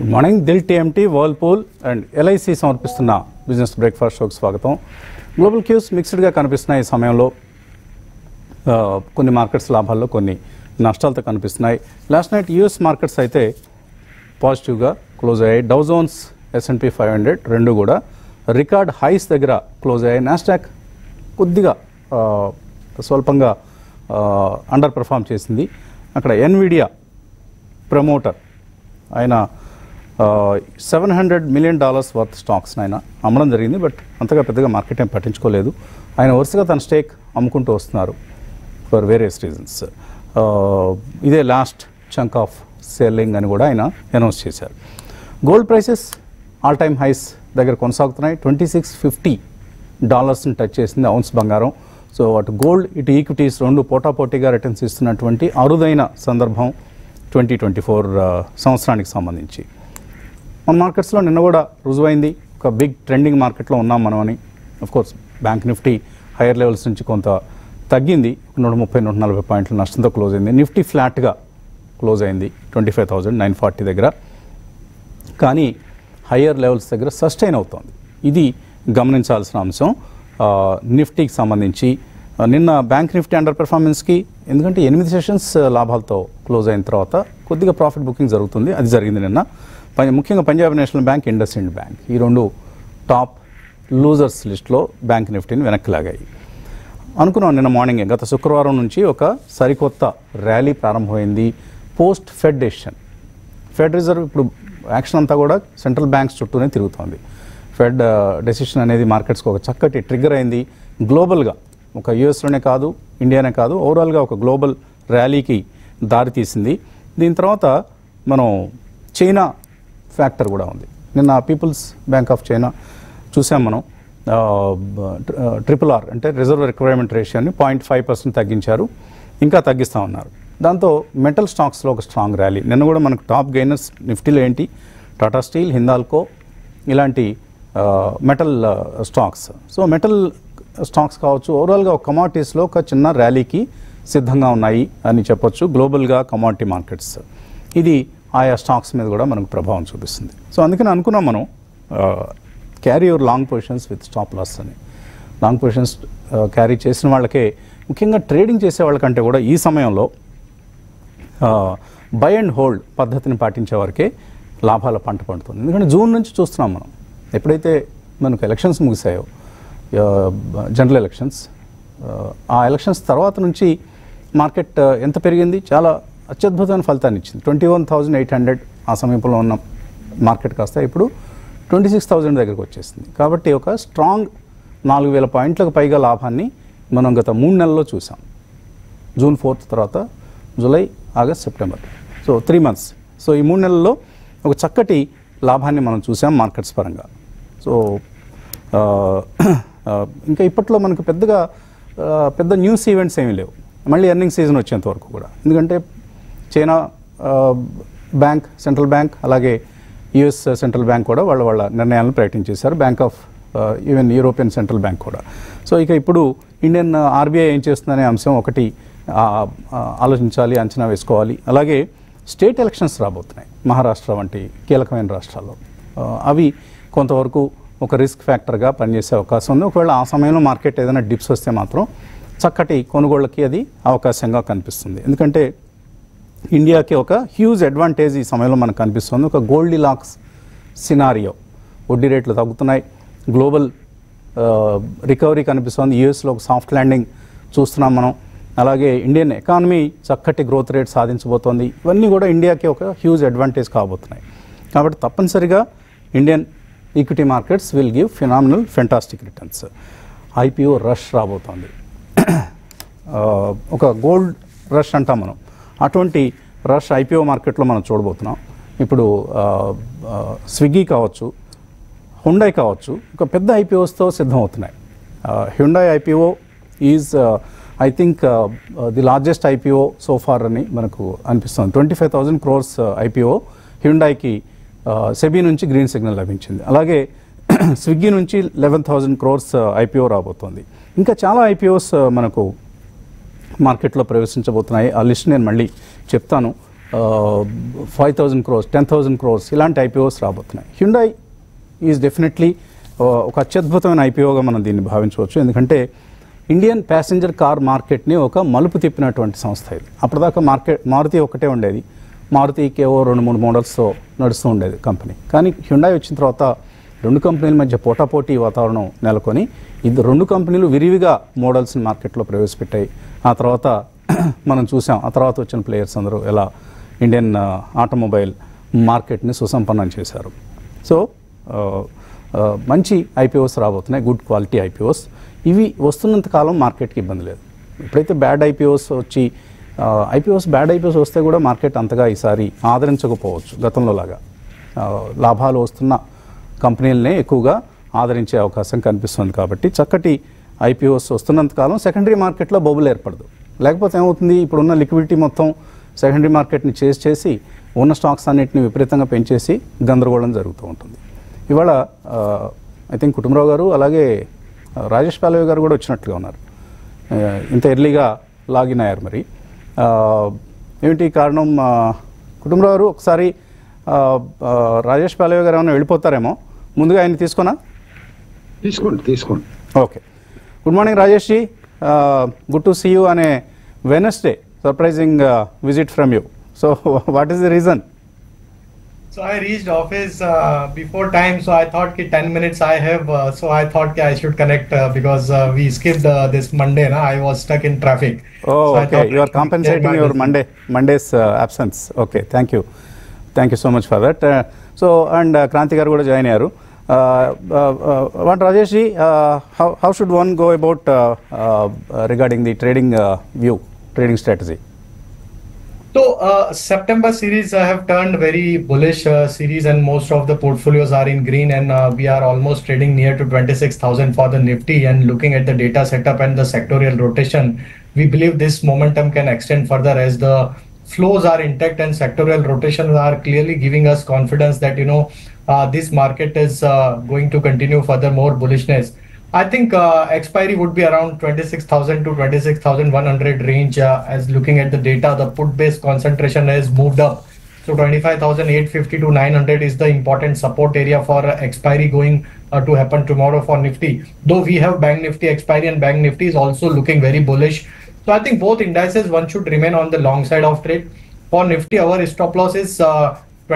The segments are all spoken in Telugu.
Good morning Dil TMT whirlpool and LIC సమర్పిస్తున్న బిజినెస్ బ్రేక్ఫాస్ట్ షోకి స్వాగతం గ్లోబల్ క్యూస్ మిక్స్డ్గా కనిపిస్తున్న ఈ సమయంలో ఆ, కొన్ని మార్కెట్స్ లాభాల్లో కొన్ని నష్టాలతో కనిపిస్తున్నాయి లాస్ట్ నైట్ యూఎస్ మార్కెట్స్ అయితే పాజిటివ్గా క్లోజ్ అయ్యాయి Dow Jones S and P five hundred రెండు కూడా రికార్డ్ హైస్ దగ్గర క్లోజ్ అయ్యాయి నాస్టాక్ కొద్దిగా ఆ, స్వల్పంగా అండర్ పెర్ఫామ్ చేసింది అక్కడ ఎన్విడియా ప్రమోటర్ ఆయన seven hundred million dollars worth stocks ఆయన అమ్మడం జరిగింది బట్ అంతగా పెద్దగా మార్కెట్ ఏం పట్టించుకోలేదు ఆయన వరుసగా తన స్టేక్ అమ్ముకుంటూ వస్తున్నారు ఫర్ వేరియస్ రీజన్స్ ఇదే లాస్ట్ చంక్ ఆఫ్ సెల్లింగ్ అని కూడా ఆయన అనౌన్స్ చేశారు gold prices all time highs దగ్గర కొనసాగుతున్నాయి ట్వంటీ సిక్స్ ఫిఫ్టీ డాలర్స్ని టచ్ చేసింది అవున్స్ బంగారం సో అటు గోల్డ్ ఇటు ఈక్విటీస్ రెండు పోటాపోటీగా రిటర్న్స్ ఇస్తున్నటువంటి అరుదైన సందర్భం ట్వంటీ ట్వంటీ ఫోర్ సంవత్సరానికి సంబంధించి మన మార్కెట్స్లో నిన్న కూడా రుజువైంది ఒక బిగ్ ట్రెండింగ్ మార్కెట్లో ఉన్నాం మనం అని course bank Nifty higher levels నుంచి కొంత తగ్గింది నూట ముప్పై నూట నలభై పాయింట్ల నష్టంతో క్లోజ్ అయింది నిఫ్టీ ఫ్లాట్గా క్లోజ్ అయింది twenty five thousand nine forty దగ్గర కానీ హయ్యర్ లెవెల్స్ దగ్గర సస్టైన్ అవుతోంది ఇది గమనించాల్సిన అంశం ఆ, నిఫ్టీకి సంబంధించి ఆ, నిన్న బ్యాంక్ నిఫ్టీ అండర్ పెర్ఫార్మెన్స్కి ఎందుకంటే ఎనిమిది సెషన్స్ లాభాలతో క్లోజ్ అయిన తర్వాత కొద్దిగా ప్రాఫిట్ బుకింగ్ జరుగుతుంది అది జరిగింది నిన్న పం- ముఖ్యంగా Punjab national bank IndusInd bank ఈ రెండు టాప్ లూజర్స్ లిస్ట్లో బ్యాంక్ నిఫ్టీని వెనక్కి లాగాయి అనుకున్నాం నిన్న మార్నింగ్ గత శుక్రవారం నుంచి ఒక సరికొత్త ర్యాలీ ప్రారంభమైంది post Fed decision Fed reserve ఇప్పుడు యాక్షన్ అంతా కూడా సెంట్రల్ బ్యాంక్స్ చుట్టూనే తిరుగుతోంది ఫెడ్ డెసిషన్ అనేది మార్కెట్స్కి ఒక చక్కటి ట్రిగ్గర్ అయింది గ్లోబల్గా ఒక యుఎస్లోనే కాదు ఇండియానే కాదు ఓవరాల్గా ఒక గ్లోబల్ ర్యాలీకి దారితీసింది దీని తర్వాత మనం చైనా ఫ్యాక్టర్ కూడా ఉంది నిన్న పీపుల్స్ బ్యాంక్ ఆఫ్ చైనా చూసాం మనం ట్రిపుల్ ఆర్ అంటే రిజర్వ్ రిక్వైర్మెంట్ రేషియోని పాయింట్ ఫైవ్ పర్సెంట్ తగ్గించారు ఇంకా తగ్గిస్తూ ఉన్నారు దాంతో మెటల్ స్టాక్స్లో ఒక స్ట్రాంగ్ ర్యాలీ నిన్న కూడా మనకు టాప్ గెయినర్స్ నిఫ్టీలో ఏంటి టాటా స్టీల్ హిందాల్కో ఇలాంటి metal stocks so metal stocks కావచ్చు ఓవరాల్గా ఒక కమాడిటీస్లో ఒక చిన్న ర్యాలీకి సిద్ధంగా ఉన్నాయి అని చెప్పొచ్చు గ్లోబల్గా కమాడిటీ మార్కెట్స్ ఇది ఆయా స్టాక్స్ మీద కూడా మనకు ప్రభావం చూపిస్తుంది సో అందుకని అనుకున్నాం మనం carry your long positions with stop loss అని లాంగ్ పొజిషన్స్ క్యారీ చేసిన వాళ్ళకే ముఖ్యంగా ట్రేడింగ్ చేసే వాళ్ళకంటే కూడా ఈ సమయంలో బై అండ్ హోల్డ్ పద్ధతిని పాటించే వరకే లాభాల పంట పండుతుంది ఎందుకంటే జూన్ నుంచి చూస్తున్నాం మనం ఎప్పుడైతే మనకు ఎలక్షన్స్ ముగిసాయో జనరల్ ఎలక్షన్స్ ఆ ఎలక్షన్స్ తర్వాత నుంచి మార్కెట్ ఆ, ఎంత పెరిగింది చాలా అత్యద్భుతమైన ఫలితాన్ని ఇచ్చింది twenty one thousand eight hundred ఆ సమీపంలో ఉన్న మార్కెట్ కాస్త ఇప్పుడు ట్వంటీ సిక్స్ థౌజండ్ దగ్గరకు వచ్చేసింది కాబట్టి ఒక స్ట్రాంగ్ నాలుగు వేల పాయింట్లకు పైగా లాభాన్ని మనం గత మూడు నెలల్లో చూసాం జూన్ ఫోర్త్ తర్వాత July August September so three months so ఈ మూడు నెలల్లో ఒక చక్కటి లాభాన్ని మనం చూసాం మార్కెట్స్ పరంగా సో ఆ, ఆ, ఇంకా ఇప్పట్లో మనకు పెద్దగా ఆ, పెద్ద న్యూస్ ఈవెంట్స్ ఏమీ లేవు మళ్ళీ ఎర్నింగ్ సీజన్ వచ్చేంత వరకు కూడా ఎందుకంటే చైనా ఆ, బ్యాంక్ సెంట్రల్ బ్యాంక్ అలాగే యుఎస్ సెంట్రల్ బ్యాంక్ కూడా వాళ్ళ వాళ్ళ నిర్ణయాలను ప్రకటించేశారు bank of even European central bank కూడా సో ఇక ఇప్పుడు ఇండియన్ ఆర్బీఐ ఏం చేస్తుందనే అంశం ఒకటి ఆ, ఆ, ఆలోచించాలి అంచనా వేసుకోవాలి అలాగే స్టేట్ ఎలక్షన్స్ రాబోతున్నాయి మహారాష్ట్ర వంటి కీలకమైన రాష్ట్రాల్లో ఆ, అవి కొంతవరకు ఒక రిస్క్ ఫ్యాక్టర్గా పనిచేసే అవకాశం ఉంది ఒకవేళ ఆ సమయంలో మార్కెట్ ఏదైనా డిప్స్ వస్తే మాత్రం చక్కటి కొనుగోళ్ళకి అది అవకాశంగా కనిపిస్తుంది ఎందుకంటే ఇండియాకి ఒక హ్యూజ్ అడ్వాంటేజ్ ఈ సమయంలో మనకు కనిపిస్తుంది ఒక గోల్డీ లాక్స్ సినారియో వడ్డీ రేట్లు తగ్గుతున్నాయి గ్లోబల్ రికవరీ కనిపిస్తుంది యూఎస్లో ఒక సాఫ్ట్ ల్యాండింగ్ చూస్తున్నాం మనం అలాగే ఇండియన్ ఎకానమీ చక్కటి గ్రోత్ రేట్ సాధించబోతోంది ఇవన్నీ కూడా ఇండియాకి ఒక హ్యూజ్ అడ్వాంటేజ్ కాబోతున్నాయి కాబట్టి తప్పనిసరిగా Indian equity markets will give phenomenal fantastic returns IPO rush రాబోతోంది ఆ, ఒక గోల్డ్ రష్ అంటాం మనం అటువంటి రష్ ఐపీఓ మార్కెట్లో మనం చూడబోతున్నాం ఇప్పుడు ఆ, ఆ, స్విగ్గీ కావచ్చు హుండై కావచ్చు ఒక పెద్ద ఐపీఓస్తో సిద్ధమవుతున్నాయి Hyundai IPO is I think the largest IPO so far అని మనకు అనిపిస్తుంది twenty five thousand crores IPO హ్యుండైకి సెబీ నుంచి గ్రీన్ సిగ్నల్ లభించింది అలాగే స్విగ్గీ నుంచి లెవెన్ థౌజండ్ క్రోర్స్ ఐపీఓ రాబోతోంది ఇంకా చాలా ఐపీఓస్ మనకు మార్కెట్లో ప్రవేశించబోతున్నాయి ఆ లిస్ట్ నేను మళ్ళీ చెప్తాను five thousand crores ten thousand crores ఇలాంటి ఐపీఓస్ రాబోతున్నాయి హ్యుండాయ్ ఈజ్ డెఫినెట్లీ ఒక అత్యద్భుతమైన ఐపీఓగా మనం దీన్ని భావించవచ్చు ఎందుకంటే ఇండియన్ ప్యాసింజర్ కార్ మార్కెట్ని ఒక మలుపు తిప్పినటువంటి సంస్థ ఇది అప్పటిదాకా మార్కెట్ మారుతి ఒకటే ఉండేది మారుతికి ఏవో రెండు మూడు మోడల్స్తో నడుస్తూ ఉండేది కంపెనీ కానీ హ్యుండాయ్ వచ్చిన తర్వాత రెండు కంపెనీల మధ్య పోటాపోటీ వాతావరణం నెలకొని ఇది రెండు కంపెనీలు విరివిగా మోడల్స్ని మార్కెట్లో ప్రవేశపెట్టాయి ఆ తర్వాత మనం చూసాం ఆ తర్వాత వచ్చిన ప్లేయర్స్ అందరూ ఎలా ఇండియన్ ఆ, ఆటోమొబైల్ మార్కెట్ని సుసంపన్నం చేశారు సో ఆ, ఆ, మంచి ఐపీఓస్ రాబోతున్నాయి గుడ్ క్వాలిటీ ఐపీఓస్ ఇవి వస్తున్నంత కాలం మార్కెట్కి ఇబ్బంది లేదు ఎప్పుడైతే బ్యాడ్ ఐపీఓస్ వచ్చి ఐపీఓస్ బ్యాడ్ ఐపీఓస్ వస్తే కూడా మార్కెట్ అంతగా ఈసారి ఆదరించకపోవచ్చు గతంలో లాగా ఆ, లాభాలు వస్తున్న కంపెనీలనే ఎక్కువగా ఆదరించే అవకాశం కనిపిస్తుంది కాబట్టి చక్కటి ఐపీఓస్ వస్తున్నంత కాలం సెకండరీ మార్కెట్లో బబుల్ ఏర్పడదు లేకపోతే ఏమవుతుంది ఇప్పుడున్న లిక్విడిటీ మొత్తం సెకండరీ మార్కెట్ని చేసి చేసి ఉన్న స్టాక్స్ అన్నిటిని విపరీతంగా పెంచేసి గందరగోళం జరుగుతూ ఉంటుంది ఇవాళ ఐ థింక్ కుటుంబరావు గారు అలాగే ఆ, రాజేష్ పాలవి గారు కూడా వచ్చినట్లుగా ఉన్నారు ఆ, ఇంత ఎర్లీగా లాగిన్ అయ్యారు మరి ఆ, ఏమిటి కారణం ఆ, కుటుంబరావు గారు ఒకసారి ఆ, ఆ, రాజేష్ పాలవి గారు ఏమైనా వెళ్ళిపోతారేమో ముందుగా ఆయన తీసుకున్నా తీసుకోండి తీసుకోండి okay good morning Rajesh ji good to see you అనే Wednesday surprising visit from you so what is the reason So I reached office uh, before time, so I thought ki 10 minutes I have, uh, so I thought ki I should connect uh, because uh, we skipped uh, this Monday, na? I was stuck in traffic. Oh, So I okay. thought You I are should compensating share my your business. Monday Monday's uh, absence. Okay, thank you. Thank you so much for that. Uh, so, and uh, Kranti గారు కూడా జాయిన్ అయ్యారు what Rajesh ji how how should one go about regarding the trading view trading strategy So uh, September series uh, have turned very bullish uh, series, and most of the portfolios are in green, and uh, we are almost trading near to 26,000 for the Nifty. And looking at the data setup and the sectorial rotation, we believe this momentum can extend further as the flows are intact and sectorial rotations are clearly giving us confidence that you know uh, this market is uh, going to continue further more bullishness. I think uh, expiry would be around 26,000 to 26,100 range. Uh, as looking at the data, the put-based concentration has moved up. So 25,850 to 900 is the important support area for uh, expiry going uh, to happen tomorrow for Nifty. Though we have Bank Nifty expiry and Bank Nifty is also looking very bullish. So I think both indices one should remain on the long side of trade. For Nifty, our stop loss is uh,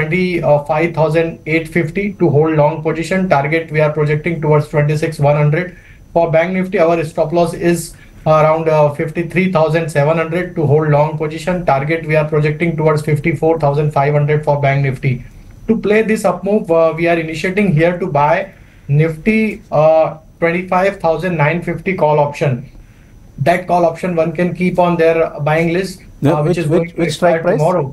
25,850 to hold long position. Target we are projecting towards 26,100. For Bank Nifty, our stop loss is around uh, 53,700 to hold long position. Target we are projecting towards 54,500 for Bank Nifty. To play this up move, uh, we are initiating here to buy Nifty uh, 25,950 call option. That call option one can keep on their buying list, Yeah, uh, which, which- is going which- to which strike expire price? tomorrow.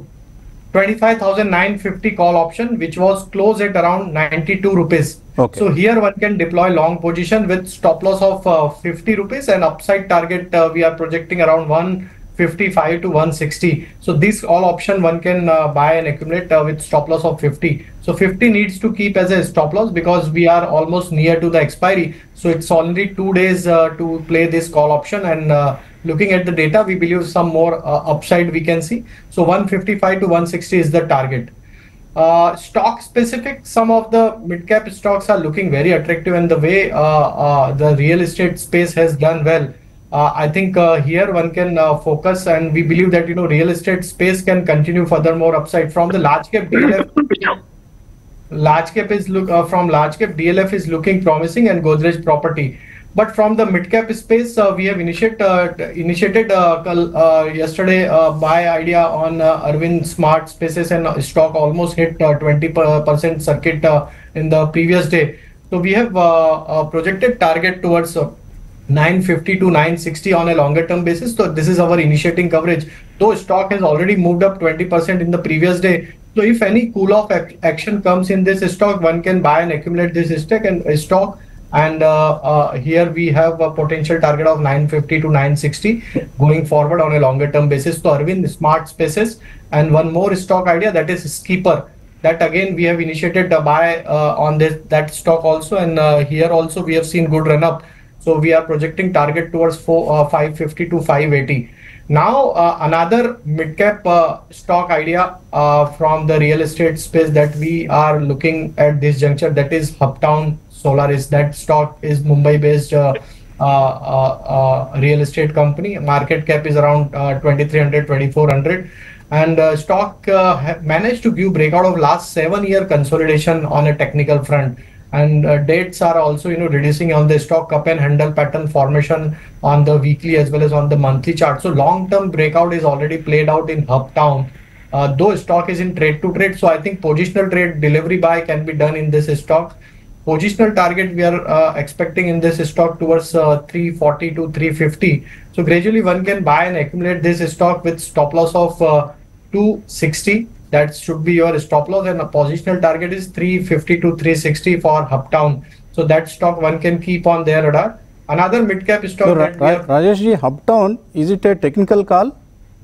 25,950 call option, which was closed at around 92 rupees. Okay. So here one can deploy long position with stop loss of uh, 50 rupees and upside target uh, we are projecting around 155 to 160. So this all option one can uh, buy and accumulate uh, with stop loss of 50. So 50 needs to keep as a stop loss because we are almost near to the expiry. So it's only two days uh, to play this call option and uh, looking at the data, we believe some more uh, upside we can see. So 155 to 160 is the target. Uh, stock specific, some of the mid cap stocks are looking very attractive, and the way uh, uh, the real estate space has done well. Uh, I think uh, here one can uh, focus, and we believe that you know real estate space can continue furthermore upside from the large cap DLF. large cap is look uh, from large cap DLF is looking promising, and Godrej property. But from the mid cap space, uh, we have initiate, uh, initiated uh, kal- uh, yesterday uh, buy idea on uh, Arvind Smart Spaces and uh, stock almost hit uh, 20% circuit uh, in the previous day. So we have uh, a projected target towards uh, 950 to 960 on a longer term basis. So this is our initiating coverage. Though stock has already moved up 20% in the previous day. So if any cool off ac- action comes in this stock, one can buy and accumulate this stock and uh, stock. And uh, uh, here we have a potential target of 950 to 960 going forward on a longer term basis. So Arvind Smart Spaces and one more stock idea that is Skipper that again we have initiated a buy uh, on this that stock also and uh, here also we have seen good run up so we are projecting target towards four, uh, 550 to 580 Now, uh, another mid-cap uh, stock idea uh, from the real estate space that we are looking at this juncture that is Uptown Solaris. That stock is Mumbai-based uh, uh, uh, uh, real estate company. Market cap is around uh, 2300, 2400. And uh, stock uh, ha- managed to give breakout of last seven-year consolidation on a technical front and uh, dates are also you know reducing on the stock cup and handle pattern formation on the weekly as well as on the monthly chart so long term breakout is already played out in uptown uh, though stock is in trade to trade so i think positional trade delivery buy can be done in this stock positional target we are uh, expecting in this stock towards uh, 340 to 350 so gradually one can buy and accumulate this stock with stop loss of uh, 260 that should be your stop loss and a positional target is 350 to 360 for uptown so that stock one can keep on their radar another mid cap stock So, Ra- that we Ra- are, Rajesh ji, Uptown, is it a technical call?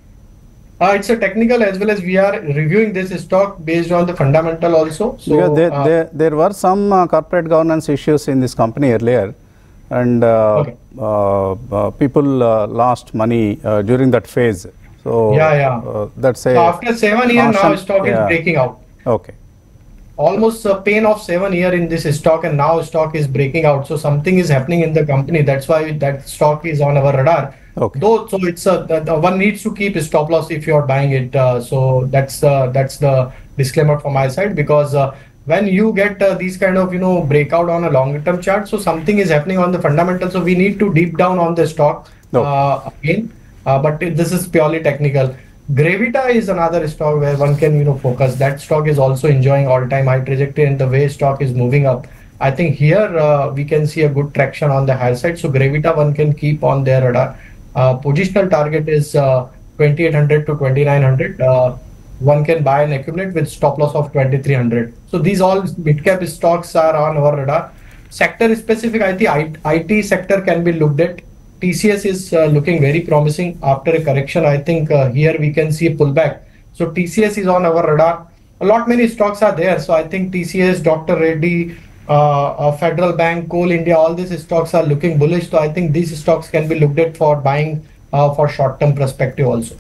uh, it's a technical as well as we are reviewing this stock based on the fundamental also so because there, uh, there, there were some uh, corporate governance issues in this company earlier, and uh, Okay. uh, uh, people uh, lost money uh, during that phase. So Yeah, yeah. Uh, that's a so after seven years now caution- stock yeah. is breaking out Okay. almost a pain of seven year in this stock and now stock is breaking out so something is happening in the company that's why that stock is on our radar Okay. though so it's a the, the one needs to keep stop loss if you're buying it uh, so that's uh, that's the disclaimer from my side because uh, when you get uh, these kind of you know breakout on a longer term chart so something is happening on the fundamentals so we need to deep down on the stock No. uh, again uh, but it- this is purely technical Gravita is another stock where one can you know focus. That stock is also enjoying all-time high trajectory, and the way stock is moving up. I think here uh, we can see a good traction on the higher side. So Gravita one can keep on their radar. Uh, positional target is uh, 2800 to 2900. Uh, one can buy and accumulate with stop loss of 2300. So these all mid-cap stocks are on our radar. Sector specific, I think IT sector can be looked at. TCS is uh, looking very promising after a correction. I think uh, here we can see a pullback. So TCS is on our radar. A lot many stocks are there. So I think TCS, Dr. Reddy, uh, uh, Federal Bank, Coal India, all these stocks are looking bullish. So I think these stocks can be looked at for buying uh, for short-term perspective also.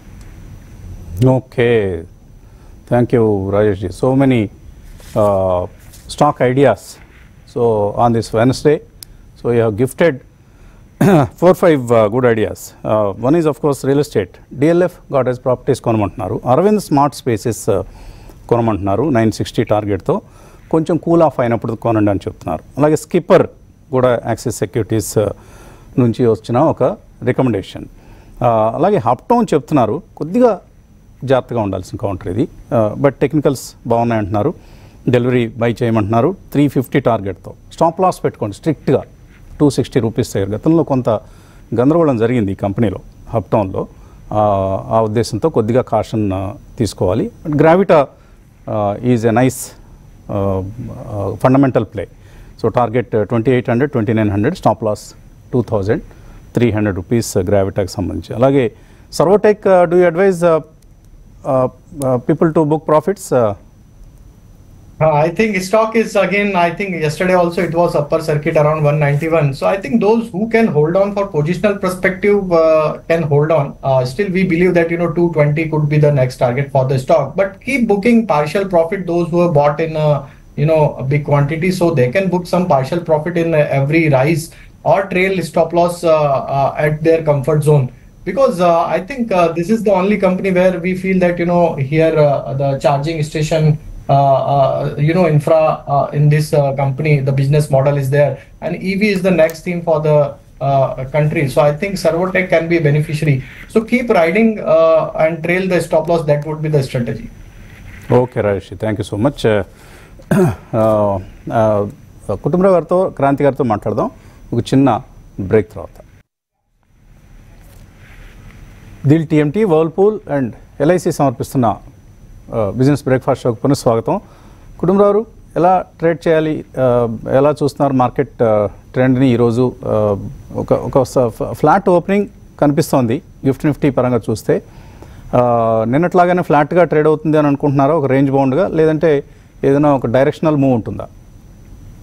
Okay. Thank you, Rajesh ji. So many uh, stock ideas. So on this Wednesday, so you have gifted four five uh, good ideas. Uh, one is of course real estate. DLF got as properties కొనమంటున్నారు అరవింద్ స్మార్ట్ స్పేసెస్ కొనమంటున్నారు నైన్ సిక్స్టీ టార్గెట్తో కొంచెం కూల్ ఆఫ్ అయినప్పుడు కొనండి అని చెప్తున్నారు అలాగే స్కిప్పర్ కూడా యాక్సిస్ సెక్యూరిటీస్ నుంచి వచ్చిన ఒక రికమెండేషన్ అలాగే హప్టౌన్ చెప్తున్నారు కొద్దిగా జాగ్రత్తగా ఉండాల్సిన కౌంటర్ ఇది బట్ టెక్నికల్స్ బాగున్నాయి అంటున్నారు డెలివరీ బై చేయమంటున్నారు త్రీ ఫిఫ్టీ టార్గెట్తో స్టాప్ లాస్ పెట్టుకోండి స్ట్రిక్ట్గా టూ సిక్స్టీ రూపీస్ దగ్గర గతంలో కొంత గందరగోళం జరిగింది ఈ కంపెనీలో హప్టౌన్లో ఆ ఉద్దేశంతో కొద్దిగా కాషన్ తీసుకోవాలి Gravita is a nice fundamental play so target twenty eight hundred twenty nine hundred stop loss two thousand three hundred rupees గ్రావిటాకి సంబంధించి అలాగే Servotech do you advise people to book profits Uh, I think stock is again. I think yesterday also it was upper circuit around 191. So I think those who can hold on for positional perspective uh, can hold on. Uh, still, we believe that you know 220 could be the next target for the stock. But keep booking partial profit. Those who have bought in a you know a big quantity, so they can book some partial profit in uh, every rise or trail stop loss uh, uh, at their comfort zone. Because uh, I think uh, this is the only company where we feel that you know here uh, the charging station uh, uh, you know infra uh, in this uh, company the business model is there and ev is the next theme for the uh, country so i think servotech can be a beneficiary so keep riding uh, and trail the stop loss that would be the strategy okay Rajesh thank you so much Kutumbarao గారితో క్రాంతి గారితో మాట్లాడదాం ఒక చిన్న బ్రేక్ తర్వాత Dil TMT whirlpool and LIC సమర్పిస్తున్న బిజినెస్ బ్రేక్ఫాస్ట్ షోకి పునఃస్వాగతం కుటుంబరావు ఎలా ట్రేడ్ చేయాలి ఆ, ఎలా చూస్తున్నారు మార్కెట్ ఆ, ట్రెండ్ని ఈరోజు ఆ, ఒక ఒక స- ఫ- ఫ్లాట్ ఓపెనింగ్ కనిపిస్తోంది గిఫ్ట్ నిఫ్టీ పరంగా చూస్తే ఆ, నిన్నట్లాగానే ఫ్లాట్గా ట్రేడ్ అవుతుంది అని అనుకుంటున్నారా ఒక రేంజ్ బౌండ్గా లేదంటే ఏదైనా ఒక డైరెక్షనల్ మూవ్ ఉంటుందా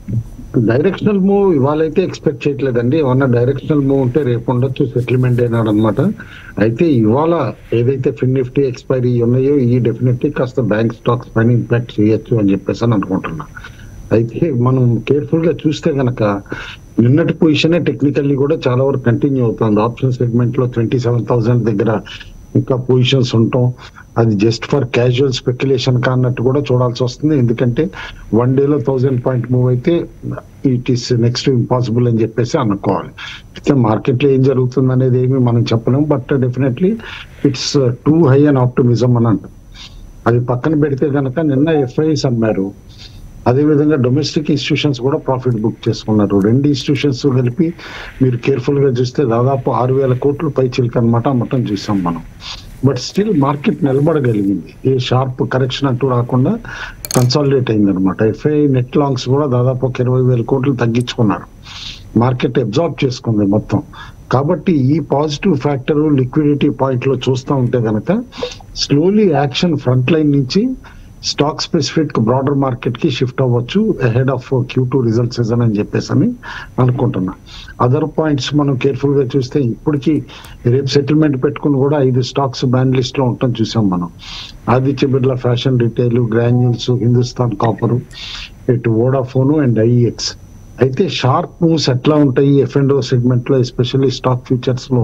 డైరెక్షనల్ మూవ్ ఇవాళైతే ఎక్స్పెక్ట్ చేయట్లేదండి ఏమన్నా డైరెక్షనల్ మూవ్ ఉంటే రేపు ఉండొచ్చు సెటిల్మెంట్ అయినాడు అనమాట అయితే ఇవాళ ఏదైతే ఫిన్ నిఫ్టీ ఎక్స్పైరీ ఉన్నాయో ఈ డెఫినెట్లీ కాస్త బ్యాంక్ స్టాక్స్ పైన ఇంపాక్ట్ చేయొచ్చు అని చెప్పేసి అని అనుకుంటున్నా అయితే మనం కేర్ఫుల్ గా చూస్తే గనక నిన్నటి పొజిషన్ టెక్నికల్లీ కూడా చాలా వరకు కంటిన్యూ అవుతుంది ఆప్షన్ సెగ్మెంట్ లో ట్వంటీ సెవెన్ థౌసండ్ దగ్గర ఇంకా పొజిషన్స్ ఉంటాం అది జస్ట్ ఫర్ క్యాజువల్ స్పెక్యులేషన్ కాన్నట్టు కూడా చూడాల్సి వస్తుంది ఎందుకంటే వన్ డేలో థౌసండ్ పాయింట్ మూవ్ అయితే ఇట్ ఈస్ నెక్స్ట్ ఇంపాసిబుల్ అని చెప్పేసి అనుకోవాలి అయితే మార్కెట్ లో ఏం జరుగుతుంది అనేది ఏమి మనం చెప్పలేం but definitely it's too high and optimism అని అంటాం అది పక్కన పెడితే కనుక నిన్న ఎఫ్ఐఎస్ అమ్మారు అదే విధంగా డొమెస్టిక్ ఇన్స్టిట్యూషన్స్ కూడా ప్రాఫిట్ బుక్ చేసుకున్నారు రెండు ఇన్స్టిట్యూషన్స్ కలిపి మీరు కేర్ఫుల్ గా చూస్తే దాదాపు ఆరు వేల కోట్లు పై చిలుక అనమాట అమ్మటం చూసాం మనం బట్ స్టిల్ మార్కెట్ నిలబడగలిగింది ఏ షార్ప్ కరెక్షన్ అంటూ రాకుండా కన్సాలిడేట్ అయింది అనమాట ఎఫ్ఐ నెట్ లాంగ్స్ కూడా దాదాపు ఒక ఇరవై వేల కోట్లు తగ్గించుకున్నారు మార్కెట్ అబ్జార్బ్ చేసుకుంది మొత్తం కాబట్టి ఈ పాజిటివ్ ఫ్యాక్టర్ లిక్విడిటీ పాయింట్ లో చూస్తూ ఉంటే గనక స్లోలీ యాక్షన్ ఫ్రంట్ లైన్ నుంచి స్టాక్ స్పెసిఫిక్ బ్రాడర్ మార్కెట్ కి షిఫ్ట్ అవ్వచ్చు ahead of Q two result season అని చెప్పేసి అని అనుకుంటున్నా అదర్ పాయింట్స్ మనం కేర్ఫుల్ గా చూస్తే ఇప్పటికీ రేపు సెటిల్మెంట్ పెట్టుకుని కూడా ఐదు స్టాక్స్ బ్యాన్ లిస్ట్ లో ఉండటం చూసాం మనం Aditya Birla fashion retail granules Hindustan copper ఇటు వోడాఫోన్ అండ్ ఐఎక్స్ అయితే షార్ప్ మూవ్స్ ఎట్లా ఉంటాయి ఎఫ్ అండ్ సెగ్మెంట్ లో ఎస్పెషల్లీ స్టాక్ ఫ్యూచర్స్ లో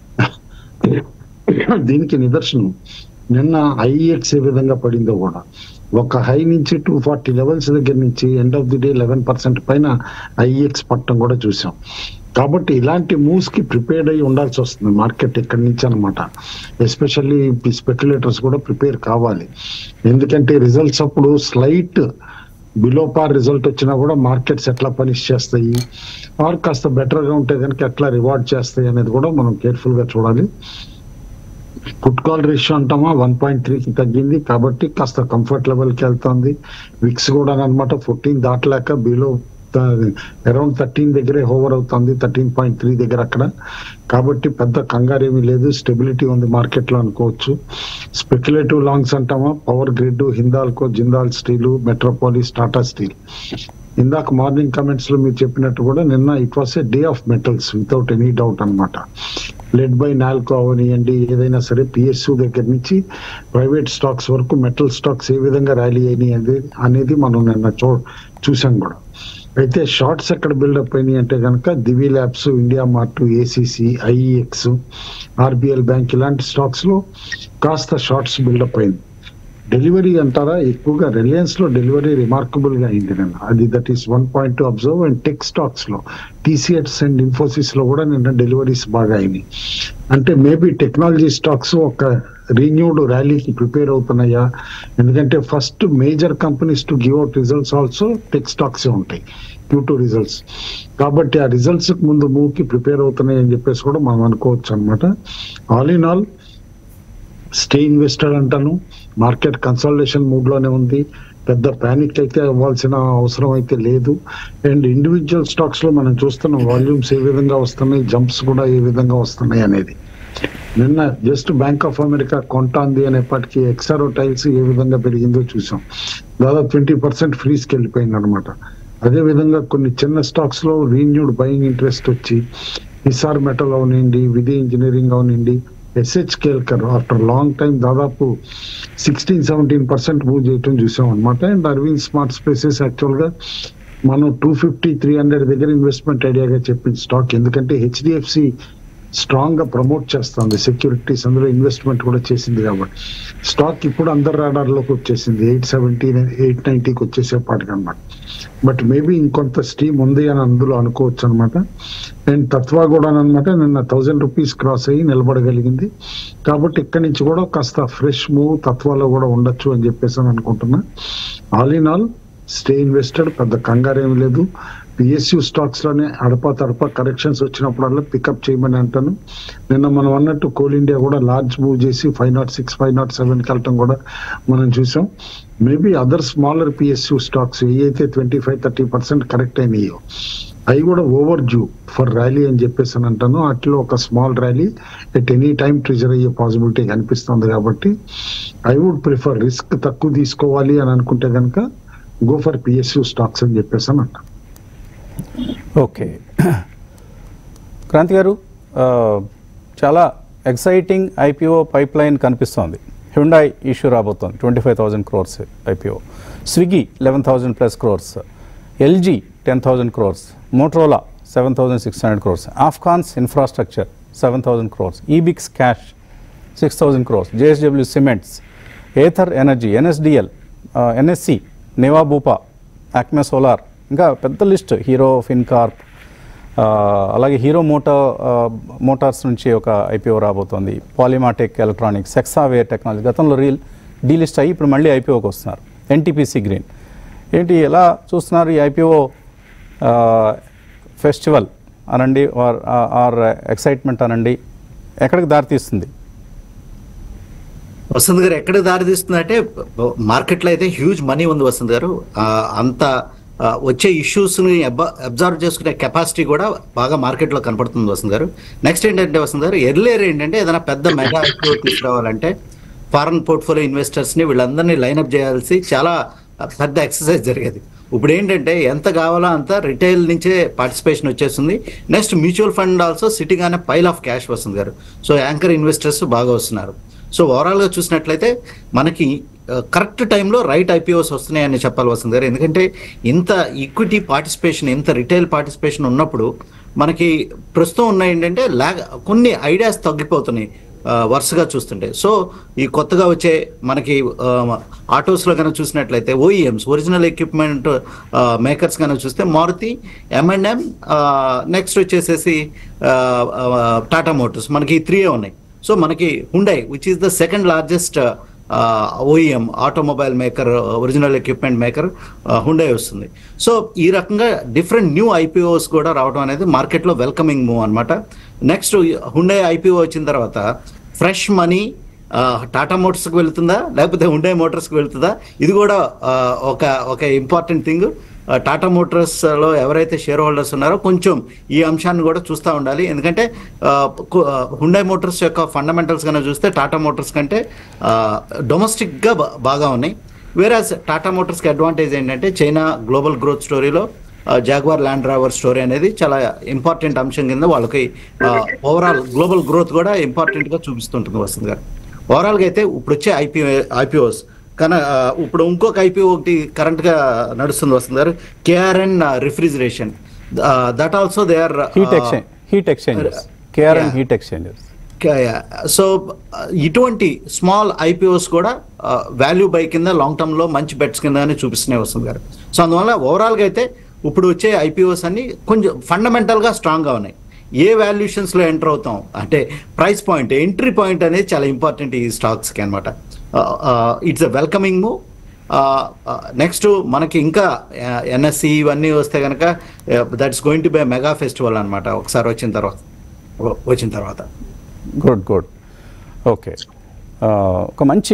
దీనికి నిదర్శనం నిన్న ఐఎక్స్ ఏ విధంగా పడిందో కూడా ఒక హై నుంచి టూ ఫార్టీ లెవెల్స్ దగ్గర నుంచి end of the day eleven percent పైన ఐఎక్స్ పట్టడం కూడా చూసాం కాబట్టి ఇలాంటి మూవ్స్ కి ప్రిపేర్డ్ అయి ఉండాల్సి వస్తుంది మార్కెట్ ఇక్కడి నుంచి అనమాట ఎస్పెషల్లీ స్పెక్యులేటర్స్ కూడా ప్రిపేర్ కావాలి ఎందుకంటే రిజల్ట్స్ అప్పుడు స్లైట్ బిలో పార్ రిజల్ట్ వచ్చినా కూడా మార్కెట్స్ ఎట్లా పనిష్ చేస్తాయి ఆర్ కాస్త బెటర్ గా ఉంటే కనుక ఎట్లా రివార్డ్ చేస్తాయి అనేది కూడా మనం కేర్ఫుల్ గా చూడాలి పుట్ కాల్ రేషియో అంటామా వన్ పాయింట్ త్రీకి తగ్గింది కాబట్టి కాస్త కంఫర్ట్ లెవెల్ కి వెళ్తుంది విక్స్ కూడా అనమాట ఫోర్టీన్ దాటలేక బిలో అరౌండ్ థర్టీన్ దగ్గరే హోవర్ అవుతుంది థర్టీన్ పాయింట్ త్రీ దగ్గర అక్కడ కాబట్టి పెద్ద కంగారు ఏమీ లేదు స్టెబిలిటీ ఉంది మార్కెట్ లో అనుకోవచ్చు స్పెక్యులేటివ్ లాంగ్స్ అంటామా power grid Hindalco Jindal steel Metropolis Tata steel ఇందాక మార్నింగ్ కమెంట్స్ లో మీరు చెప్పినట్టు కూడా నిన్న it was a day of metals without any doubt అన్నమాట లెడ్ బై నాల్కో అవనియండి ఏదైనా సరే పిఎస్యు దగ్గర నుంచి ప్రైవేట్ స్టాక్స్ వరకు మెటల్ స్టాక్స్ ఏ విధంగా ర్యాలీ అయినాయి అనేది అనేది మనం నిన్న చూ చూసాం కూడా అయితే షార్ట్స్ ఎక్కడ బిల్డప్ అయినాయి అంటే కనుక Divi labs India mart ACC IEX RBL bank ఇలాంటి స్టాక్స్ లో కాస్త షార్ట్స్ బిల్డప్ అయింది డెలివరీ అంటారా ఎక్కువగా రిలయన్స్ లో డెలివరీ రిమార్కబుల్ గా అయింది నిన్న అది that is one point to observe and tech stocks లో టీసీఎస్ అండ్ ఇన్ఫోసిస్ లో కూడా నిన్న డెలివరీస్ బాగా అయినాయి అంటే మేబీ టెక్నాలజీ స్టాక్స్ ఒక రీన్యూడ్ ర్యాలీకి ప్రిపేర్ అవుతున్నాయా ఎందుకంటే first major companies to give out results also tech stocks ఉంటాయి క్యూ టూ రిజల్ట్స్ కాబట్టి ఆ రిజల్ట్స్ ముందు మూవ్ కి ప్రిపేర్ అవుతున్నాయి అని చెప్పేసి కూడా మనం అనుకోవచ్చు అనమాట all in all stay investor అంటాను మార్కెట్ కన్సల్టేషన్ మూడ్ లోనే ఉంది పెద్ద ప్యానిక్ అయితే అవ్వాల్సిన అవసరం అయితే లేదు అండ్ ఇండివిజువల్ స్టాక్స్ లో మనం చూస్తున్నాం వాల్యూమ్స్ ఏ విధంగా వస్తున్నాయి జంప్స్ కూడా ఏ విధంగా వస్తున్నాయి అనేది నిన్న జస్ట్ బ్యాంక్ ఆఫ్ అమెరికా కొంటాంది అనేప్పటికీ ఎక్సారో టైల్స్ ఏ విధంగా పెరిగిందో చూసాం దాదాపు ట్వంటీ పర్సెంట్ ఫ్రీస్కి వెళ్ళిపోయింది అనమాట అదే విధంగా కొన్ని చిన్న స్టాక్స్ లో రీన్యూడ్ బయింగ్ ఇంట్రెస్ట్ వచ్చి ఇసార్ మెటల్ అవనండి విధి ఇంజనీరింగ్ అవనండి SH Kelkar after long time దాదాపు సిక్స్టీన్ సెవెంటీన్ పర్సెంట్ మూవ్ చేయటం చూసాం అనమాట and Arvind smart spaces actual గా మనం టూ ఫిఫ్టీ త్రీ హండ్రెడ్ దగ్గర ఇన్వెస్ట్మెంట్ ఐడియాగా చెప్పిన స్టాక్ ఎందుకంటే హెచ్డిఎఫ్సి స్ట్రాంగ్ గా ప్రమోట్ చేస్తుంది సెక్యూరిటీస్ అందులో ఇన్వెస్ట్మెంట్ కూడా చేసింది కాబట్టి స్టాక్ ఇప్పుడు అందరు రాడార్ లోకి వచ్చేసింది ఎయిట్ సెవెంటీ ఎయిట్ నైన్టీకి వచ్చేసేపాటికి అనమాట బట్ మేబీ ఇంకొంత స్టీమ్ ఉంది అని అందులో అనుకోవచ్చు అనమాట అండ్ తత్వా కూడా అనమాట నిన్న థౌజండ్ రూపీస్ క్రాస్ అయ్యి నిలబడగలిగింది కాబట్టి ఇక్కడి నుంచి కూడా కాస్త ఫ్రెష్ మూవ్ తత్వాలో కూడా ఉండొచ్చు అని చెప్పేసి అని అనుకుంటున్నా all in all stay invested పెద్ద కంగారు ఏమి లేదు పిఎస్యు స్టాక్స్ లోనే అడపా తడప కరెక్షన్స్ వచ్చినప్పుడల్లా పికప్ చేయమని అంటాను నిన్న మనం అన్నట్టు కోల్ ఇండియా కూడా లార్జ్ మూవ్ చేసి five nought six five nought seven కి వెళ్ళటం కూడా మనం చూసాం maybe other smaller PSU stocks ఏవైతే twenty five thirty percent correct అయినాయో అవి కూడా ఓవర్ జ్యూ ఫర్ ర్యాలీ అని చెప్పేసి అని అంటాను అట్లా ఒక small rally at any time trigger అయ్యే పాసిబిలిటీ కనిపిస్తుంది కాబట్టి ఐ వుడ్ ప్రిఫర్ రిస్క్ తక్కువ తీసుకోవాలి అని అనుకుంటే కనుక గో ఫర్ పిఎస్యు స్టాక్స్ అని చెప్పేసి అని అంటాను ఓకే క్రాంతి గారు ఆ, చాలా ఎక్సైటింగ్ ఐపీఓ పైప్ లైన్ కనిపిస్తోంది హ్యుండాయ్ ఇష్యూ రాబోతోంది twenty five thousand crores IPO Swiggy eleven thousand plus crores LG ten thousand crores Motorola seven thousand six hundred crores Afcons infrastructure seven thousand crores Ebix cash six thousand crores JSW cements Ather energy NSDL NSC Niva Bupa Acme solar ఇంకా పెద్ద లిస్ట్ హీరో ఫిన్కార్ప్ ఆ, అలాగే హీరో మోటో ఆ, మోటార్స్ నుంచి ఒక ఐపీఓ రాబోతోంది పాలిమాటెక్ ఎలక్ట్రానిక్స్ సెక్సావేర్ టెక్నాలజీ గతంలో రీల్ డీలిస్ట్ అయ్యి ఇప్పుడు మళ్ళీ ఐపీఓకి వస్తున్నారు ఎన్టీపీసీ గ్రీన్ ఏంటి ఎలా చూస్తున్నారు ఈ ఐపీఓ ఫెస్టివల్ అనండి ఆర్ ఆర్ ఎక్సైట్మెంట్ అనండి ఎక్కడికి దారితీస్తుంది వసంత్ గారు ఎక్కడ దారి తీస్తుందంటే మార్కెట్లో అయితే హ్యూజ్ మనీ ఉంది వసంత్ గారు ఆ, అంత ఆ, వచ్చే ఇష్యూస్ ని అబ్జర్వ్ చేసుకునే కెపాసిటీ కూడా బాగా మార్కెట్ లో కనపడుతుంది వసంత్ గారు నెక్స్ట్ ఏంటంటే వసంత్ గారు ఎర్లియర్ ఏంటంటే ఏదైనా పెద్ద మెగా ఐపీఓ తీసుకురావాలంటే ఫారెన్ పోర్ట్ఫోలియో ఇన్వెస్టర్స్ ని వీళ్ళందరినీ లైన్అప్ చేయాల్సి చాలా పెద్ద ఎక్సర్సైజ్ జరిగేది ఇప్పుడు ఏంటంటే ఎంత కావాలో అంత రిటైల్ నుంచే పార్టిసిపేషన్ వచ్చేస్తుంది next mutual fund also sitting అనే పైల్ ఆఫ్ క్యాష్ వస్తుంది గారు సో యాంకర్ ఇన్వెస్టర్స్ బాగా వస్తున్నారు సో ఓవరాల్ గా చూసినట్లయితే మనకి కరెక్ట్ టైంలో రైట్ ఐపీఓస్ వస్తున్నాయని చెప్పాలి వస్తుంది గారు ఎందుకంటే ఇంత ఈక్విటీ పార్టిసిపేషన్ ఇంత రిటైల్ పార్టిసిపేషన్ ఉన్నప్పుడు మనకి ప్రస్తుతం ఉన్న ఏంటంటే ల్యాగ్ కొన్ని ఐడియాస్ తగ్గిపోతున్నాయి ఆ, వరుసగా చూస్తుంటే సో ఈ కొత్తగా వచ్చే మనకి ఆటోస్లో కనుక చూసినట్లయితే ఓఈఎంస్ ఒరిజినల్ ఎక్విప్మెంట్ మేకర్స్ కనుక చూస్తే మారుతి ఎంఎండ్ఎం నెక్స్ట్ వచ్చేసేసి టాటా మోటార్స్ మనకి ఈ త్రీ ఉన్నాయి సో మనకి Hyundai which is the second largest OEM automobile maker original equipment maker Hyundai వస్తుంది సో ఈ రకంగా డిఫరెంట్ న్యూ ఐపీఓస్ కూడా రావడం అనేది మార్కెట్లో వెల్కమింగ్ మూవ్ అనమాట నెక్స్ట్ హుండై ఐపీఓ వచ్చిన తర్వాత ఫ్రెష్ మనీ టాటా మోటార్స్కి వెళ్తుందా లేకపోతే హుండై మోటార్స్కి వెళ్తుందా ఇది కూడా ఆ, ఒక ఒక ఇంపార్టెంట్ థింగ్ టాటా మోటార్స్ లో ఎవరైతే షేర్ హోల్డర్స్ ఉన్నారో కొంచెం ఈ అంశాన్ని కూడా చూస్తూ ఉండాలి ఎందుకంటే హుండై మోటార్స్ యొక్క ఫండమెంటల్స్ కనుక చూస్తే టాటా మోటార్స్ కంటే డొమెస్టిక్ గా బా- బాగా ఉన్నాయి వేరే టాటా మోటార్స్ కి అడ్వాంటేజ్ ఏంటంటే చైనా గ్లోబల్ గ్రోత్ స్టోరీలో జాగ్వార్ ల్యాండ్ డ్రైవర్ స్టోరీ అనేది చాలా ఇంపార్టెంట్ అంశం కింద వాళ్ళకి ఓవరాల్ గ్లోబల్ గ్రోత్ కూడా ఇంపార్టెంట్ గా చూపిస్తుంటుంది వస్తుంది గారు ఓవరాల్ గా అయితే ఇప్పుడు వచ్చే ఐపీఓ ఐపీఓస్ కానీ ఆ, ఇప్పుడు ఇంకొక ఐపీఓ ఒకటి కరెంట్ గా నడుస్తుంది వస్తుంది గారు KRN refrigeration that also they are heat exchange heat exchanges KRN Yeah. Heat exchanges so ఇటువంటి స్మాల్ ఐపీఓస్ కూడా వాల్యూ బై కింద లాంగ్ టర్మ్ లో మంచి బెట్స్ కింద చూపిస్తూనే వస్తుంది గారు సో అందువల్ల ఓవరాల్ గా అయితే ఇప్పుడు వచ్చే ఐపీఓస్ అన్ని కొంచెం ఫండమెంటల్ గా స్ట్రాంగ్ గా ఉన్నాయి ఏ వాల్యుయేషన్స్ లో ఎంటర్ అవుతాం అంటే ప్రైస్ పాయింట్ ఎంట్రీ పాయింట్ అనేది చాలా ఇంపార్టెంట్ ఈ స్టాక్స్ కి అనమాట it's a welcoming move next మనకి ఇంకా ఎన్ఎస్సి ఇవన్నీ వస్తే కనుక that's going to be mega festival అన్నమాట ఒకసారి వచ్చిన తర్వాత వచ్చిన తర్వాత గుడ్ గుడ్ ఓకే ఒక మంచి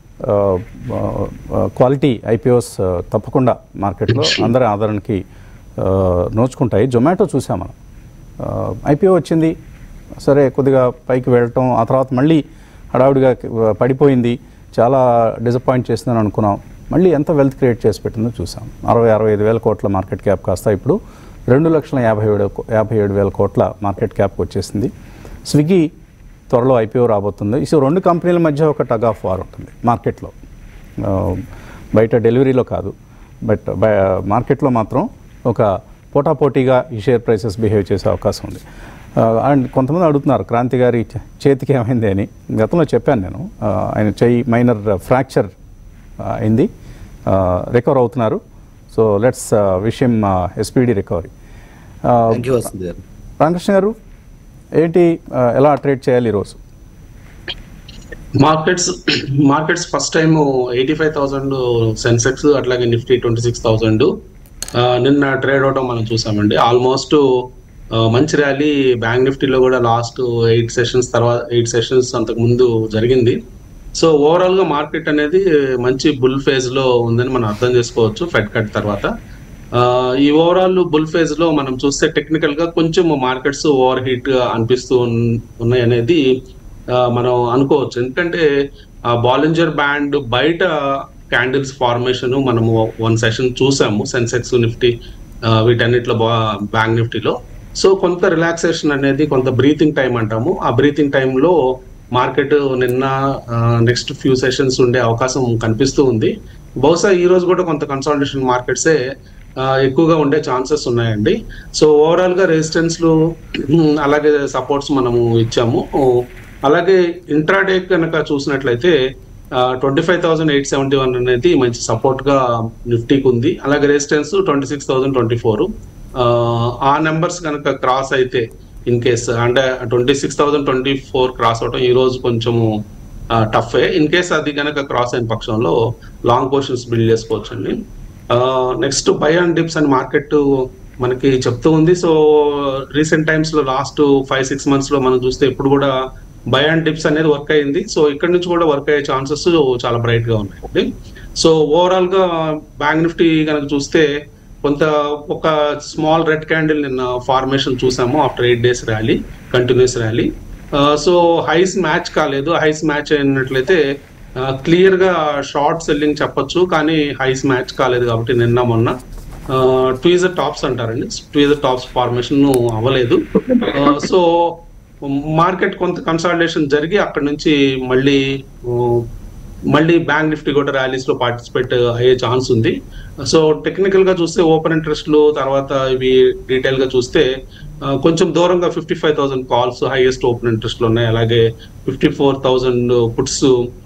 క్వాలిటీ ఐపీఓస్ తప్పకుండా మార్కెట్లో అందరి ఆదరణకి ఆ, నోచుకుంటాయి జొమాటో చూసాం మనం ఐపీఓ వచ్చింది సరే కొద్దిగా పైకి వెళ్ళటం ఆ తర్వాత మళ్ళీ హడావుడిగా పడిపోయింది చాలా డిసప్పాయింట్ చేసిందని అనుకున్నాం మళ్ళీ ఎంత వెల్త్ క్రియేట్ చేసి పెట్టిందో చూసాం అరవై అరవై ఐదు వేల కోట్ల మార్కెట్ క్యాప్ కాస్త ఇప్పుడు రెండు లక్షల యాభై ఏడు యాభై ఏడు వేల కోట్ల మార్కెట్ క్యాప్ వచ్చేసింది స్విగ్గీ త్వరలో ఐపీఓ రాబోతుంది ఈ రెండు కంపెనీల మధ్య ఒక టగ్ ఆఫ్ వార్ ఉంటుంది మార్కెట్లో ఆ, బయట డెలివరీలో కాదు బట్ బయ మార్కెట్లో మాత్రం ఒక పోటాపోటీగా ఈ షేర్ ప్రైసెస్ బిహేవ్ చేసే అవకాశం ఉంది ఆ, అండ్ కొంతమంది అడుగుతున్నారు క్రాంతి గారి చే- చేతికి ఏమైంది అని గతంలో చెప్పాను నేను ఆ, ఆయన చెయ్యి మైనర్ ఫ్రాక్చర్ అయింది రికవర్ అవుతున్నారు సో లెట్స్ విషయం ఎస్పీడీ రికవరీ థ్యాంక్ యూ వస్తుంది గారు రామకృష్ణ గారు ఏంటి ఆ, ఎలా ట్రేడ్ చేయాలి ఈరోజు markets markets first time eighty five thousand Sensex అట్లాగే నిఫ్టీ ట్వంటీ సిక్స్ థౌసండ్ నిన్న ట్రేడ్ అవడం మనం చూసామండి ఆల్మోస్ట్ మంచి ర్యాలీ బ్యాంక్ నిఫ్టీలో కూడా లాస్ట్ ఎయిట్ సెషన్స్ తర్వాత ఎయిట్ సెషన్స్ అంతకు ముందు జరిగింది సో ఓవరాల్ గా మార్కెట్ అనేది మంచి బుల్ ఫేజ్ లో ఉందని మనం అర్థం చేసుకోవచ్చు ఫెడ్ కట్ తర్వాత ఆ, ఈ ఓవరాల్ బుల్ ఫేజ్ లో మనం చూస్తే టెక్నికల్ గా కొంచెం మార్కెట్స్ ఓవర్ హీట్ గా అనిపిస్తూ ఉన్- ఉన్నాయి అనేది ఆ, మనం అనుకోవచ్చు ఎందుకంటే బాలింజర్ బ్యాండ్ బయట క్యాండిల్స్ ఫార్మేషన్ మనము వన్ సెషన్ చూసాము సెన్సెక్స్ నిఫ్టీ ఆ, వీటన్నిటిలో బా బ్యాంక్ నిఫ్టీలో సో కొంత రిలాక్సేషన్ అనేది కొంత బ్రీతింగ్ టైం అంటాము ఆ బ్రీతింగ్ టైంలో మార్కెట్ నిన్న నెక్స్ట్ ఫ్యూ సెషన్స్ ఉండే అవకాశం కనిపిస్తూ ఉంది బహుశా ఈ రోజు కూడా కొంత కన్సాలిడేషన్ మార్కెట్సే ఆ, ఎక్కువగా ఉండే ఛాన్సెస్ ఉన్నాయండి సో ఓవరాల్ గా రెసిస్టెన్స్లు ఉమ్, అలాగే సపోర్ట్స్ మనము ఇచ్చాము ఓ, అలాగే ఇంట్రాడే కనుక చూసినట్లయితే twenty five thousand eight seventy one అనేది మంచి సపోర్ట్ గా నిఫ్టీకి ఉంది అలాగే resistance twenty six thousand twenty four ఆ నెంబర్స్ కనుక క్రాస్ అయితే ఇన్ కేస్ అంటే twenty six thousand twenty four cross అవటం ఈ రోజు కొంచెము టఫ్ ఇన్ కేస్ అది కనుక క్రాస్ అయిన పక్షంలో లాంగ్ పొజిషన్స్ బిల్డ్ చేసుకోవచ్చు అండి నెక్స్ట్ బై అండ్ డిప్స్ అని మార్కెట్ మనకి చెప్తూ ఉంది సో రీసెంట్ టైమ్స్ లో లాస్ట్ ఫైవ్ సిక్స్ మంత్స్ లో మనం చూస్తే ఇప్పుడు కూడా బై అండ్ డిప్స్ అనేది వర్క్ అయింది సో ఇక్కడ నుంచి కూడా వర్క్ అయ్యే ఛాన్సెస్ చాలా బ్రైట్ గా ఉన్నాయండి సో ఓవరాల్ గా బ్యాంక్ నిఫ్టీ కనుక చూస్తే కొంత ఒక స్మాల్ రెడ్ క్యాండిల్ నిన్న ఫార్మేషన్ చూసాము after eight days rally continues rally so highs match కాలేదు హైస్ మ్యాచ్ అయినట్లయితే క్లియర్ గా షార్ట్ సెల్లింగ్ చెప్పొచ్చు కానీ హైస్ మ్యాచ్ కాలేదు కాబట్టి నిన్న మొన్న ట్వీజర్ టాప్స్ అంటారండి ట్వీజర్ టాప్స్ ఫార్మేషన్ అవ్వలేదు సో మార్కెట్ కొంత కన్సాలిడేషన్ జరిగి అక్కడ నుంచి మళ్ళీ ఆ, మళ్ళీ బ్యాంక్ నిఫ్టీ కూడా ర్యాలీస్ లో పార్టిసిపేట్ అయ్యే ఛాన్స్ ఉంది సో టెక్నికల్ గా చూస్తే ఓపెన్ ఇంట్రెస్ట్లు తర్వాత ఇవి డీటెయిల్ గా చూస్తే ఆ, కొంచెం దూరంగా fifty five thousand calls highest open ఇంట్రెస్ట్లు ఉన్నాయి అలాగే fifty four thousand puts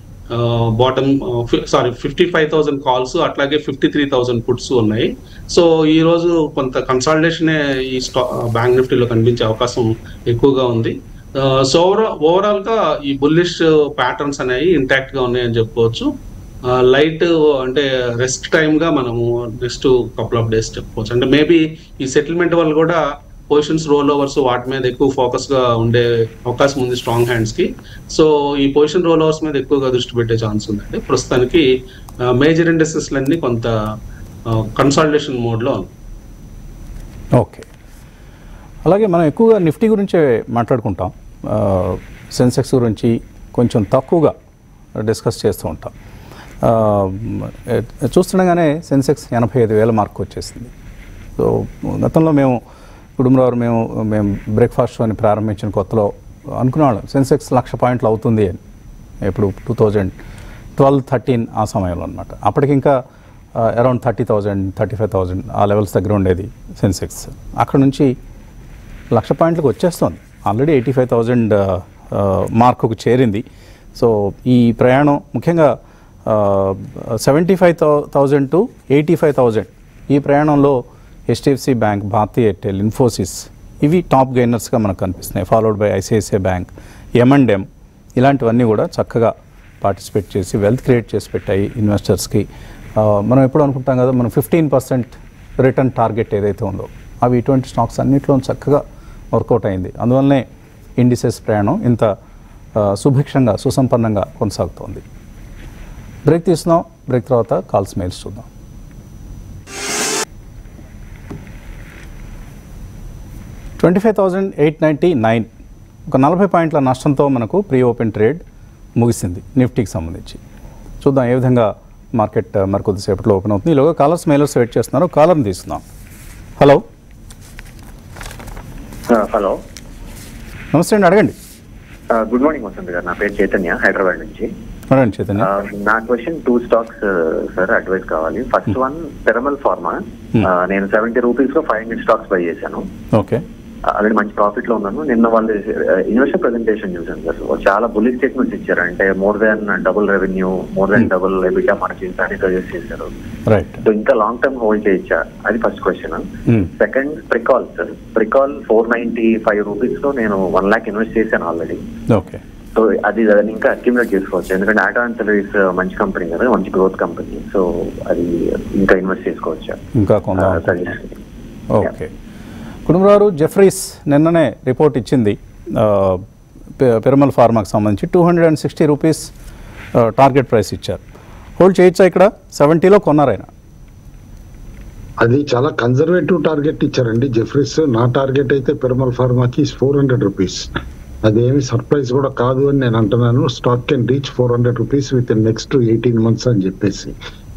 bottom sorry fifty five thousand calls అట్లాగే ఫిఫ్టీ త్రీ థౌసండ్ పుట్స్ ఉన్నాయి సో ఈ రోజు కొంత కన్సాలిడేషనే ఈ స్టా బ్యాంక్ నిఫ్టీలో కనిపించే అవకాశం ఎక్కువగా ఉంది సో ఓవరాల్ గా ఈ బుల్లిష్ ప్యాటర్న్స్ అనేవి ఇంటాక్ట్ గా ఉన్నాయని చెప్పుకోవచ్చు లైట్ అంటే రెస్ట్ టైమ్ గా మనము నెక్స్ట్ కపుల్ ఆఫ్ డేస్ చెప్పుకోవచ్చు అంటే మేబీ ఈ సెటిల్మెంట్ వల్ల కూడా పొజిషన్స్ రోల్ ఓవర్స్ వాటి మీద ఎక్కువ ఫోకస్ గా ఉండే అవకాశం ఉంది స్ట్రాంగ్ హ్యాండ్స్ కి సో ఈ పొజిషన్ రోల్ ఓవర్స్ మీద ఎక్కువగా దృష్టి పెట్టే ఛాన్స్ ఉందండి ప్రస్తుతానికి మేజర్ ఇండస్ట్రీస్ అన్ని కొంత కన్సాలిడేషన్ మోడ్ లో ఉంది ఓకే అలాగే మనం ఎక్కువగా నిఫ్టీ గురించే మాట్లాడుకుంటాం ఆ, సెన్సెక్స్ గురించి కొంచెం తక్కువగా డిస్కస్ చేస్తూ ఉంటాం ఆ, ఏ- చూస్తుండగానే సెన్సెక్స్ ఎనభై ఐదు వేల మార్క్ వచ్చేసింది సో గతంలో మేము కుటుంబరావు మేము మేము బ్రేక్ఫాస్ట్ అని ప్రారంభించిన కొత్తలో అనుకునేవాళ్ళం సెన్సెక్స్ లక్ష పాయింట్లు అవుతుంది అని ఇప్పుడు టూ థౌజండ్ ట్వెల్వ్ థర్టీన్ ఆ సమయంలో అనమాట అప్పటికి ఇంకా around thirty thousand thirty five thousand ఆ లెవెల్స్ దగ్గర ఉండేది సెన్సెక్స్ అక్కడ నుంచి లక్ష పాయింట్లకు వచ్చేస్తుంది ఆల్రెడీ ఎయిటీ ఫైవ్ థౌజండ్ మార్కుకు చేరింది సో ఈ ప్రయాణం ముఖ్యంగా seventy five thousand to eighty five thousand ఈ ప్రయాణంలో హెచ్డిఎఫ్సి బ్యాంక్ భారతీ ఎయిర్టెల్ ఇన్ఫోసిస్ ఇవి టాప్ గెయినర్స్గా మనకు కనిపిస్తున్నాయి followed by ICICI bank M and M ఇలాంటివన్నీ కూడా చక్కగా పార్టిసిపేట్ చేసి వెల్త్ క్రియేట్ చేసి పెట్టాయి ఇన్వెస్టర్స్కి ఆ, మనం ఎప్పుడు అనుకుంటాం కదా మనం ఫిఫ్టీన్ పర్సెంట్ రిటర్న్ టార్గెట్ ఏదైతే ఉందో అవి ఇటువంటి స్టాక్స్ అన్నింటిలో చక్కగా వర్కౌట్ అయింది అందువల్లనే ఇండిసెస్ ప్రయాణం ఇంత ఆ, సుభిక్షంగా సుసంపన్నంగా కొనసాగుతోంది బ్రేక్ తీసుకుందాం బ్రేక్ తర్వాత కాల్స్ మెయిల్స్ చూద్దాం twenty five thousand eight ninety nine ఒక నలభై పాయింట్ల నష్టంతో మనకు ప్రీ ఓపెన్ ట్రేడ్ ముగిసింది నిఫ్టీకి సంబంధించి చూద్దాం ఏ విధంగా మార్కెట్ ఆ, మరి కొద్దిసేపట్లో ఓపెన్ అవుతుంది ఈలోగా కాలర్స్ మెయిలర్స్ వెయిట్ చేస్తున్నారు కాలర్ని తీసుకుందాం హలో హలో నమస్తే అండి అడగండి గుడ్ మార్నింగ్ వసంత్ గారు నా పేరు చైతన్య హైదరాబాద్ నుంచి అడగండి చైతన్య Uh, నా question two stocks sir advice కావాలి first one Piramal pharma Hmm. నేను సెవెంటీ రూపీస్ లో ఫైవ్ హండ్రెడ్ స్టాక్స్ బై చేశాను ఓకే ఆల్రెడీ మంచి ప్రాఫిట్ లో ఉన్నాను నిన్న వాళ్ళు ఇన్వెస్టర్ ప్రెజెంటేషన్ చూసాను సార్ వాళ్ళు చాలా బుల్లిష్ స్టేట్మెంట్స్ ఇచ్చారు అంటే more than double revenue more than double EBITDA margins అని సజెస్ట్ చేశారు రైట్ సో ఇంకా లాంగ్ టర్మ్ హోల్డ్ చేయొచ్చా అది first question second Pricol sir Pricol four ninety five rupees లో నేను వన్ లాక్ ఇన్వెస్ట్ చేశాను ఆల్రెడీ ఓకే సో అది దాన్ని ఇంకా అక్యుములేట్ చేసుకోవచ్చు ఎందుకంటే ఆటో అండ్ సర్వీస్ మంచి కంపెనీ కదా మంచి గ్రోత్ కంపెనీ సో అది ఇంకా ఇన్వెస్ట్ చేసుకోవచ్చు ఇంకా కొందాం ఆ, సజెస్ట్ ఓకే కుటుంబరావు జెఫ్రీస్ నిన్ననే రిపోర్ట్ ఇచ్చింది ఆ, పె- పెరుమల్ ఫార్మాకి సంబంధించి two hundred and sixty rupees ఆ, టార్గెట్ ప్రైస్ ఇచ్చారు హోల్డ్ చేయొచ్చా ఇక్కడ సెవెంటీలో కొన్నారు ఆయన అది చాలా కన్జర్వేటివ్ టార్గెట్ ఇచ్చారండి జెఫ్రీస్ నా టార్గెట్ అయితే పెరుమల్ ఫార్మాకి ఫోర్ హండ్రెడ్ రూపీస్ అదేమి సర్ప్రైజ్ కూడా కాదు అని నేను అంటున్నాను stock can reach four hundred rupees within next eighteen months అని చెప్పేసి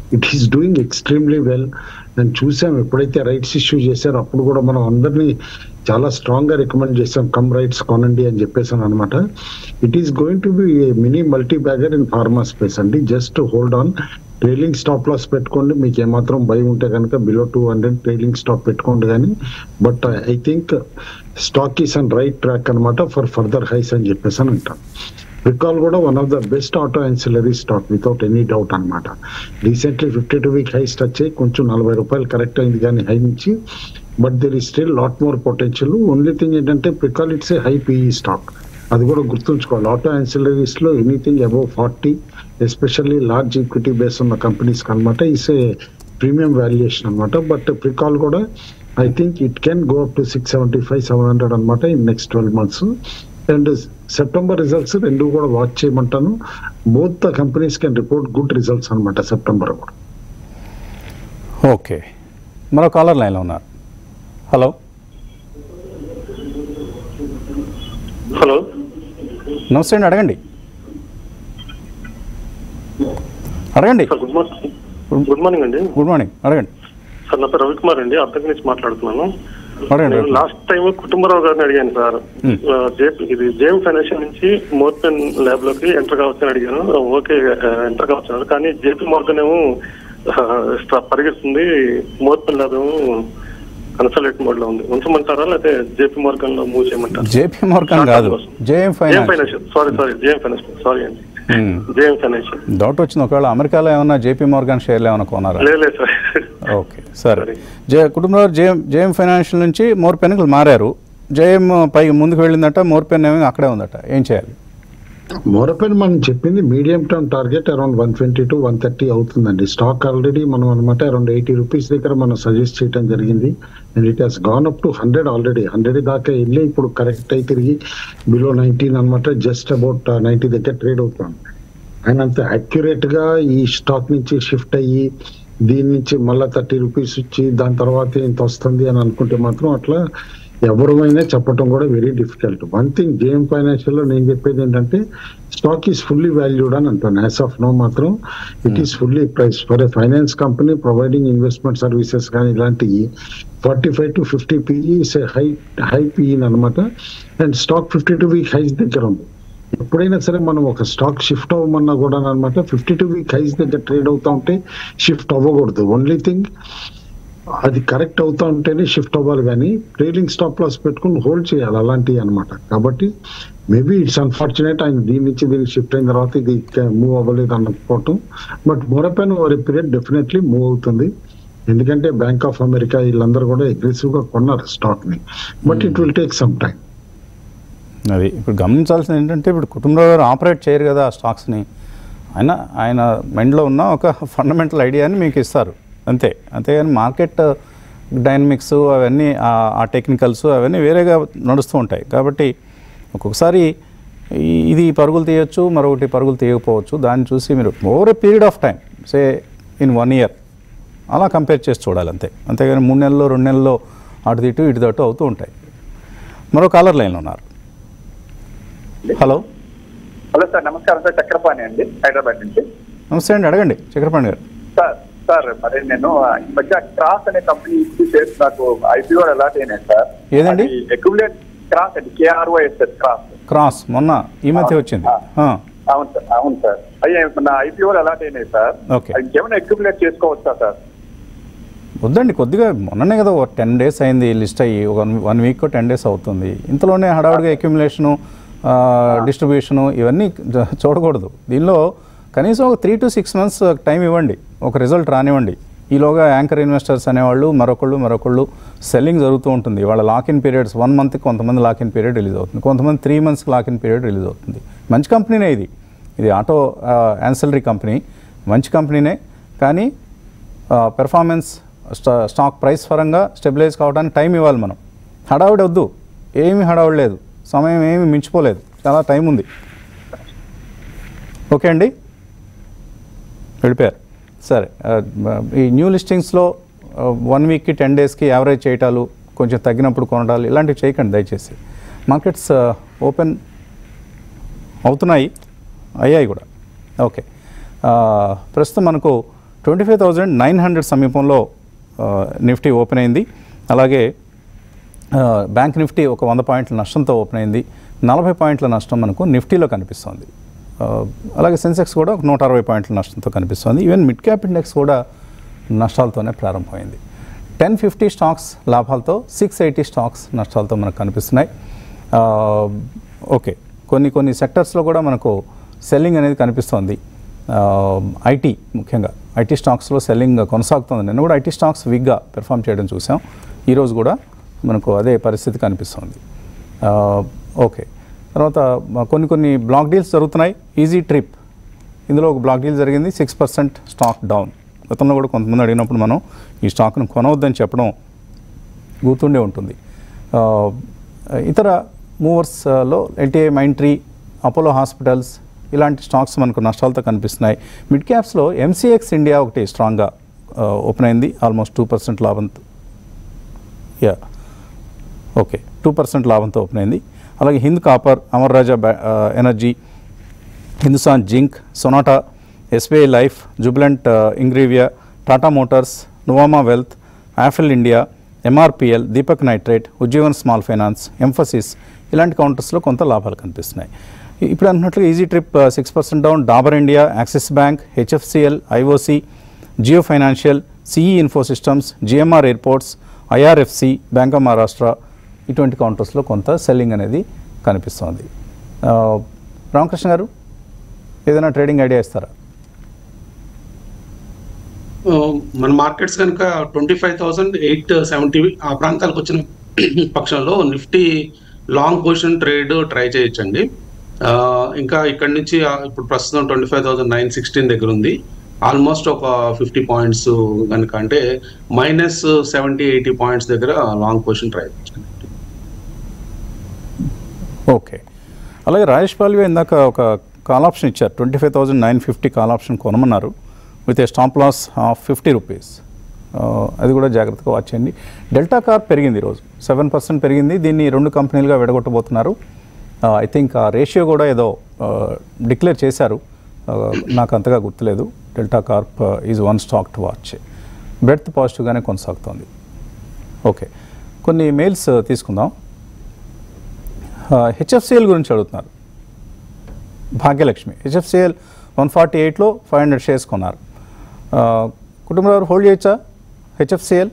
it is doing extremely well నేను చూసాం ఎప్పుడైతే రైట్స్ ఇష్యూ చేశారో అప్పుడు కూడా మనం అందరినీ చాలా స్ట్రాంగ్ గా రికమెండ్ చేసాం కమ్ రైట్స్ కొనండి అని చెప్పేసాను అనమాట it is going to be mini multi bagger in pharma space అండి just hold on trailing stop loss పెట్టుకోండి మీకు ఏమాత్రం భయం ఉంటే కనుక below two hundred trailing stop పెట్టుకోండి కానీ but I think stock is and right track అనమాట ఫర్ ఫర్దర్ హైస్ అని చెప్పేసి అని అంటాం రికాల్ కూడా one of the best auto ancillary stock without any doubt అనమాట recently fifty two week highs touch అయ్యి కొంచెం నలభై రూపాయలు కరెక్ట్ అయింది కానీ హై నుంచి బట్ దెర్ ఈ still lot more potential only thing ఏంటంటే Pricol it's a high PE stock అది కూడా గుర్తుంచుకోవాలి ఆటో యాన్సిలరీస్ లో anything above forty especially large equity base ఉన్న కంపెనీస్ అనమాట ఇస్ ఏ ప్రీమియం వాల్యుయేషన్ అనమాట బట్ ప్రికాల్ కూడా I think it can go up to six seventy five seven hundred అనమాట in next twelve months and September results రెండు కూడా వాచ్ చేయమంటాను both the companies can report good results అనమాట సెప్టెంబర్ కూడా ఓకే మరో కాలర్ లైన్లో ఉన్నారు హలో హలో నమస్తే అండి అడగండి అడగండి sir good morning good morning అండి గుడ్ మార్నింగ్ అడగండి సార్ నా పేరు రవికుమార్ అండి అద్దెకి నుంచి మాట్లాడుతున్నాను అడగండి నేను లాస్ట్ టైం కుటుంబరావు గారిని అడిగాను సార్ Hmm. ఆ, జే- ఇది జేఎం ఫైనాన్షియల్ నుంచి మోర్పెన్ ల్యాబ్ లోకి ఎంటర్ కావచ్చని అడిగాను ఓకే ఎంటర్ కావచ్చు అన్నారు. కానీ జేపీ మార్గన్ ఏమో ఆ, స్ట- పరిగెడుతుంది మోర్పెన్ ల్యాబ్ ఏమో కన్సల్టేట్ మోడ్ లో ఉంది ఉంచమంటారా లేకపోతే జేపీ మార్గన్ లో మూవ్ చేయమంటారా జేపీ మార్గన్ కాదు JM JM finance financial sorry sorry JM financial sorry అండి Hmm. జేఎం ఫైనాన్షియల్ డౌట్ వచ్చింది ఒకవేళ అమెరికాలో ఏమన్నా జేపీ మార్గన్ షేర్లు ఏమైనా కొనారా లేదు లేదు సార్ ఓకే సరే సరే. జే కుటుంబంలో జేఎం జేఎం ఫైనాన్షియల్ నుంచి మోర్ పెన్కి మారారు జేఎం పై ముందుకు వెళ్ళిందట మోర్ పెన్ ఏమో అక్కడే ఉందట ఏం చేయాలి మోరపెన్ మనం చెప్పింది medium term target around one twenty to one thirty అవుతుందండి స్టాక్ ఆల్రెడీ మనం అనమాట అరౌండ్ ఎయిటీ రూపీస్ దగ్గర మనం సజెస్ట్ చేయడం జరిగింది and it has gone up to hundred already hundred దాకా వెళ్ళి ఇప్పుడు కరెక్ట్ అయి తిరిగి బిలో నైన్టీన్ అనమాట జస్ట్ అబౌట్ నైన్టీ దగ్గర ట్రేడ్ అవుతుంది ఆయన అంత అక్యురేట్ గా ఈ స్టాక్ నుంచి షిఫ్ట్ అయ్యి దీని నుంచి మళ్ళా థర్టీ రూపీస్ ఇచ్చి దాని తర్వాత ఇంత వస్తుంది అని అనుకుంటే మాత్రం అట్లా ఎవరైనా చెప్పడం కూడా very difficult one thing JM financial లో నేను చెప్పేది ఏంటంటే స్టాక్ ఈస్ ఫుల్లీ వాల్యూడ్ అని అంటాను యాజ్ ఆఫ్ నో మాత్రం it is fully price for a finance company providing investment services కానీ ఇలాంటివి forty five to fifty PE high high PE అనమాట and stock fifty two week highs దగ్గర ఉంది ఎప్పుడైనా సరే మనం ఒక స్టాక్ షిఫ్ట్ అవ్వమన్నా కూడా అనమాట ఫిఫ్టీ టూ వీక్ హైస్ దగ్గర ట్రేడ్ అవుతా ఉంటే షిఫ్ట్ అవ్వకూడదు ఓన్లీ థింగ్ అది కరెక్ట్ అవుతా ఉంటేనే షిఫ్ట్ అవ్వాలి కానీ ట్రేడింగ్ స్టాప్ లాస్ పెట్టుకుని హోల్డ్ చేయాలి అలాంటివి అనమాట కాబట్టి మేబీ ఇట్స్ అన్ఫార్చునేట్ ఆయన దీని నుంచి దీనికి షిఫ్ట్ అయిన తర్వాత ఇది మూవ్ అవ్వలేదు అనుకోవటం but Morepen over period definitely move అవుతుంది ఎందుకంటే బ్యాంక్ ఆఫ్ అమెరికా వీళ్ళందరూ కూడా అగ్రెసివ్ గా కొన్నారు స్టాక్ ని but it will take some time అది ఇప్పుడు గమనించాల్సింది ఏంటంటే ఇప్పుడు కుటుంబంలో గారు ఆపరేట్ చేయరు కదా ఆ స్టాక్స్ని ఆయన ఆయన మైండ్లో ఉన్న ఒక ఫండమెంటల్ ఐడియాని మీకు ఇస్తారు అంతే అంతేగాని మార్కెట్ డైనమిక్స్ అవన్నీ ఆ- ఆ టెక్నికల్స్ అవన్నీ వేరేగా నడుస్తూ ఉంటాయి కాబట్టి ఒక్కొక్కసారి ఈ- ఇది పరుగులు తీయొచ్చు మరొకటి పరుగులు తీయకపోవచ్చు దాన్ని చూసి మీరు over a period of time say in one year అలా కంపేర్ చేసి చూడాలి అంతే అంతేగాని మూడు నెలల్లో రెండు నెలల్లో అటు ఇటు ఇటు అటు అవుతూ ఉంటాయి మరో కాలర్ లైన్లో ఉన్నారు హలో హలో సార్ నమస్కారం సార్ చక్రపాణి అండి హైదరాబాద్ నుంచి నమస్తే అండి అడగండి చక్రపాణి గారు సార్ సార్ మరి నేను ఈ మధ్య క్రాస్ అనే కంపెనీ షేర్స్ నాకు ఐపీఓ అలాట్ అయినాయి సార్ ఏదండి? ఎక్యుములేట్ క్రాస్ అండి కేఆర్ఓఎస్ఎస్ క్రాస్ క్రాస్ మొన్న ఈ మధ్య వచ్చింది ఆ, అవును సార్ అవును సార్ అయ్యే నా ఐపీఓ అలాట్ అయినాయి సార్ Okay. అది ఏమైనా ఎక్యుములేట్ చేసుకోవచ్చా సార్ వద్దండి కొద్దిగా మొన్ననే కదా ఒక టెన్ డేస్ అయింది లిస్ట్ అయ్యి ఒక వన్ వీక్ టెన్ డేస్ అవుతుంది ఇంతలోనే హడావుడిగా అక్యుములేషను డిస్ట్రిబ్యూషను ఇవన్నీ జ- చూడకూడదు దీనిలో కనీసం ఒక three to six months time ఇవ్వండి ఒక రిజల్ట్ రానివ్వండి ఈలోగా యాంకర్ ఇన్వెస్టర్స్ అనేవాళ్ళు మరొకళ్ళు మరొకళ్ళు సెల్లింగ్ జరుగుతూ ఉంటుంది వాళ్ళ లాకిన్ పీరియడ్స్ వన్ మంత్కి కొంతమంది లాకిన్ పీరియడ్ రిలీజ్ అవుతుంది కొంతమంది three months lock in period release అవుతుంది మంచి కంపెనీనే ఇది ఇది ఆటో యాన్సలరీ కంపెనీ మంచి కంపెనీనే కానీ పెర్ఫార్మెన్స్ స్టా స్టాక్ ప్రైస్ పరంగా స్టెబిలైజ్ కావడానికి టైం ఇవ్వాలి మనం హడావుడి వద్దు ఏమీ హడావుడి లేదు సమయం ఏమీ మించిపోలేదు చాలా టైం ఉంది ఓకే అండి వెళ్ళిపోయారు సరే ఆ, ఈ న్యూ లిస్టింగ్స్లో వన్ వీక్కి టెన్ డేస్కి యావరేజ్ చేయటాలు కొంచెం తగ్గినప్పుడు కొనడాలు ఇలాంటివి చేయకండి దయచేసి మార్కెట్స్ ఓపెన్ అవుతున్నాయి అయ్యాయి కూడా ఓకే ఆ, ప్రస్తుతం మనకు twenty five thousand nine hundred సమీపంలో ఆ, నిఫ్టీ ఓపెన్ అయింది అలాగే ఆ, బ్యాంక్ నిఫ్టీ ఒక వంద పాయింట్ల నష్టంతో ఓపెన్ అయింది నలభై పాయింట్ల నష్టం మనకు నిఫ్టీలో కనిపిస్తుంది ఆ, అలాగే సెన్సెక్స్ కూడా ఒక నూట అరవై పాయింట్ల నష్టంతో కనిపిస్తుంది ఈవెన్ మిడ్ క్యాప్ ఇండెక్స్ కూడా నష్టాలతోనే ప్రారంభమైంది టెన్ ఫిఫ్టీ స్టాక్స్ లాభాలతో సిక్స్ ఎయిటీ స్టాక్స్ నష్టాలతో మనకు కనిపిస్తున్నాయి ఆ, ఓకే కొన్ని కొన్ని సెక్టర్స్లో కూడా మనకు సెల్లింగ్ అనేది కనిపిస్తోంది ఐటీ ముఖ్యంగా ఐటీ స్టాక్స్లో సెల్లింగ్ కొనసాగుతుంది నిన్న కూడా ఐటీ స్టాక్స్ వీక్గా పెర్ఫామ్ చేయడం చూసాం ఈరోజు కూడా మనకు అదే పరిస్థితి కనిపిస్తుంది ఆ, ఓకే తర్వాత మ- కొన్ని కొన్ని బ్లాక్ డీల్స్ జరుగుతున్నాయి ఈజీ ట్రిప్ ఇందులో ఒక బ్లాక్ డీల్ జరిగింది సిక్స్ పర్సెంట్ స్టాక్ డౌన్ గతంలో కూడా కొంతమంది అడిగినప్పుడు మనం ఈ స్టాక్ను కొనవద్దని చెప్పడం గుర్తుండే ఉంటుంది ఆ, ఇతర మూవర్స్లో ఎల్టీఐ మైండ్ ట్రీ అపోలో హాస్పిటల్స్ ఇలాంటి స్టాక్స్ మనకు నష్టాలతో కనిపిస్తున్నాయి మిడ్ క్యాప్స్లో ఎంసీఎక్స్ ఇండియా ఒకటి స్ట్రాంగ్గా ఓపెన్ అయింది ఆల్మోస్ట్ టూ పర్సెంట్ లాభంతో యా ఓకే టూ పర్సెంట్ లాభంతో ఓపెన్ అయింది అలాగే హింద్ కాపర్ అమర్ రాజా బ్యా ఆ, ఎనర్జీ హిందుస్థాన్ జింక్ సొనాటా ఎస్బీఐ లైఫ్ జుబిలెంట్ ఇంగ్రీవియా టాటా మోటార్స్ నువామా వెల్త్ యాఫిల్ ఇండియా ఎంఆర్పిఎల్ దీపక్ నైట్రేట్ ఉజ్జీవన్ స్మాల్ ఫైనాన్స్ ఎంఫసిస్ ఇలాంటి కౌంటర్స్లో కొంత లాభాలు కనిపిస్తున్నాయి ఇ- ఇప్పుడు అన్నట్లుగా Easy Trip six percent down Dabur India Axis Bank HFCL IOC Jio Financial CE Info Systems GMR Airports IRFC bank of Maharashtra ఇటువంటి కౌంటర్స్లో కొంత సెల్లింగ్ అనేది కనిపిస్తోంది ఆ, రామకృష్ణ గారు ఏదైనా ట్రేడింగ్ ఐడియా ఇస్తారా ఆ, మన మార్కెట్స్ కనుక twenty five thousand eight seventy ఆ ప్రాంతాలకు వచ్చిన పక్షంలో Nifty long position trade try చేయొచ్చండి ఆ, ఇంకా ఇక్కడ నుంచి ఆ, ఇప్పుడు ప్రస్తుతం twenty five thousand nine sixteen దగ్గర ఉంది ఆల్మోస్ట్ ఒక ఫిఫ్టీ పాయింట్స్ కనుక అంటే మైనస్ సెవెంటీ ఎయిటీ పాయింట్స్ దగ్గర లాంగ్ పొజిషన్ ట్రై చేయొచ్చు ఓకే అలాగే రాజేష్ పాల్వే ఇందాక ఒక కాల్ ఆప్షన్ ఇచ్చారు twenty five thousand nine fifty call option కొనమన్నారు with a stop loss of fifty rupees అది కూడా జాగ్రత్తగా వాచ్ చేయండి డెల్టా కార్ పెరిగింది ఈరోజు సెవెన్ పర్సెంట్ పెరిగింది దీన్ని రెండు కంపెనీలుగా విడగొట్టబోతున్నారు ఐ థింక్ ఆ రేషియో కూడా ఏదో డిక్లేర్ చేశారు ఆ, నాకు అంతగా గుర్తులేదు Delta Corp is one stock to watch breadth పాజిటివ్గానే కొనసాగుతోంది ఓకే కొన్ని మెయిల్స్ తీసుకుందాం హెచ్ఎఫ్సిఎల్ గురించి అడుగుతున్నారు భాగ్యలక్ష్మి హెచ్ఎఫ్సిఎల్ వన్ ఫార్టీ ఎయిట్లో ఫైవ్ హండ్రెడ్ షేర్స్ కొన్నారు ఆ, కుటుంబంలో హోల్డ్ చేయొచ్చా హెచ్ఎఫ్సిఎల్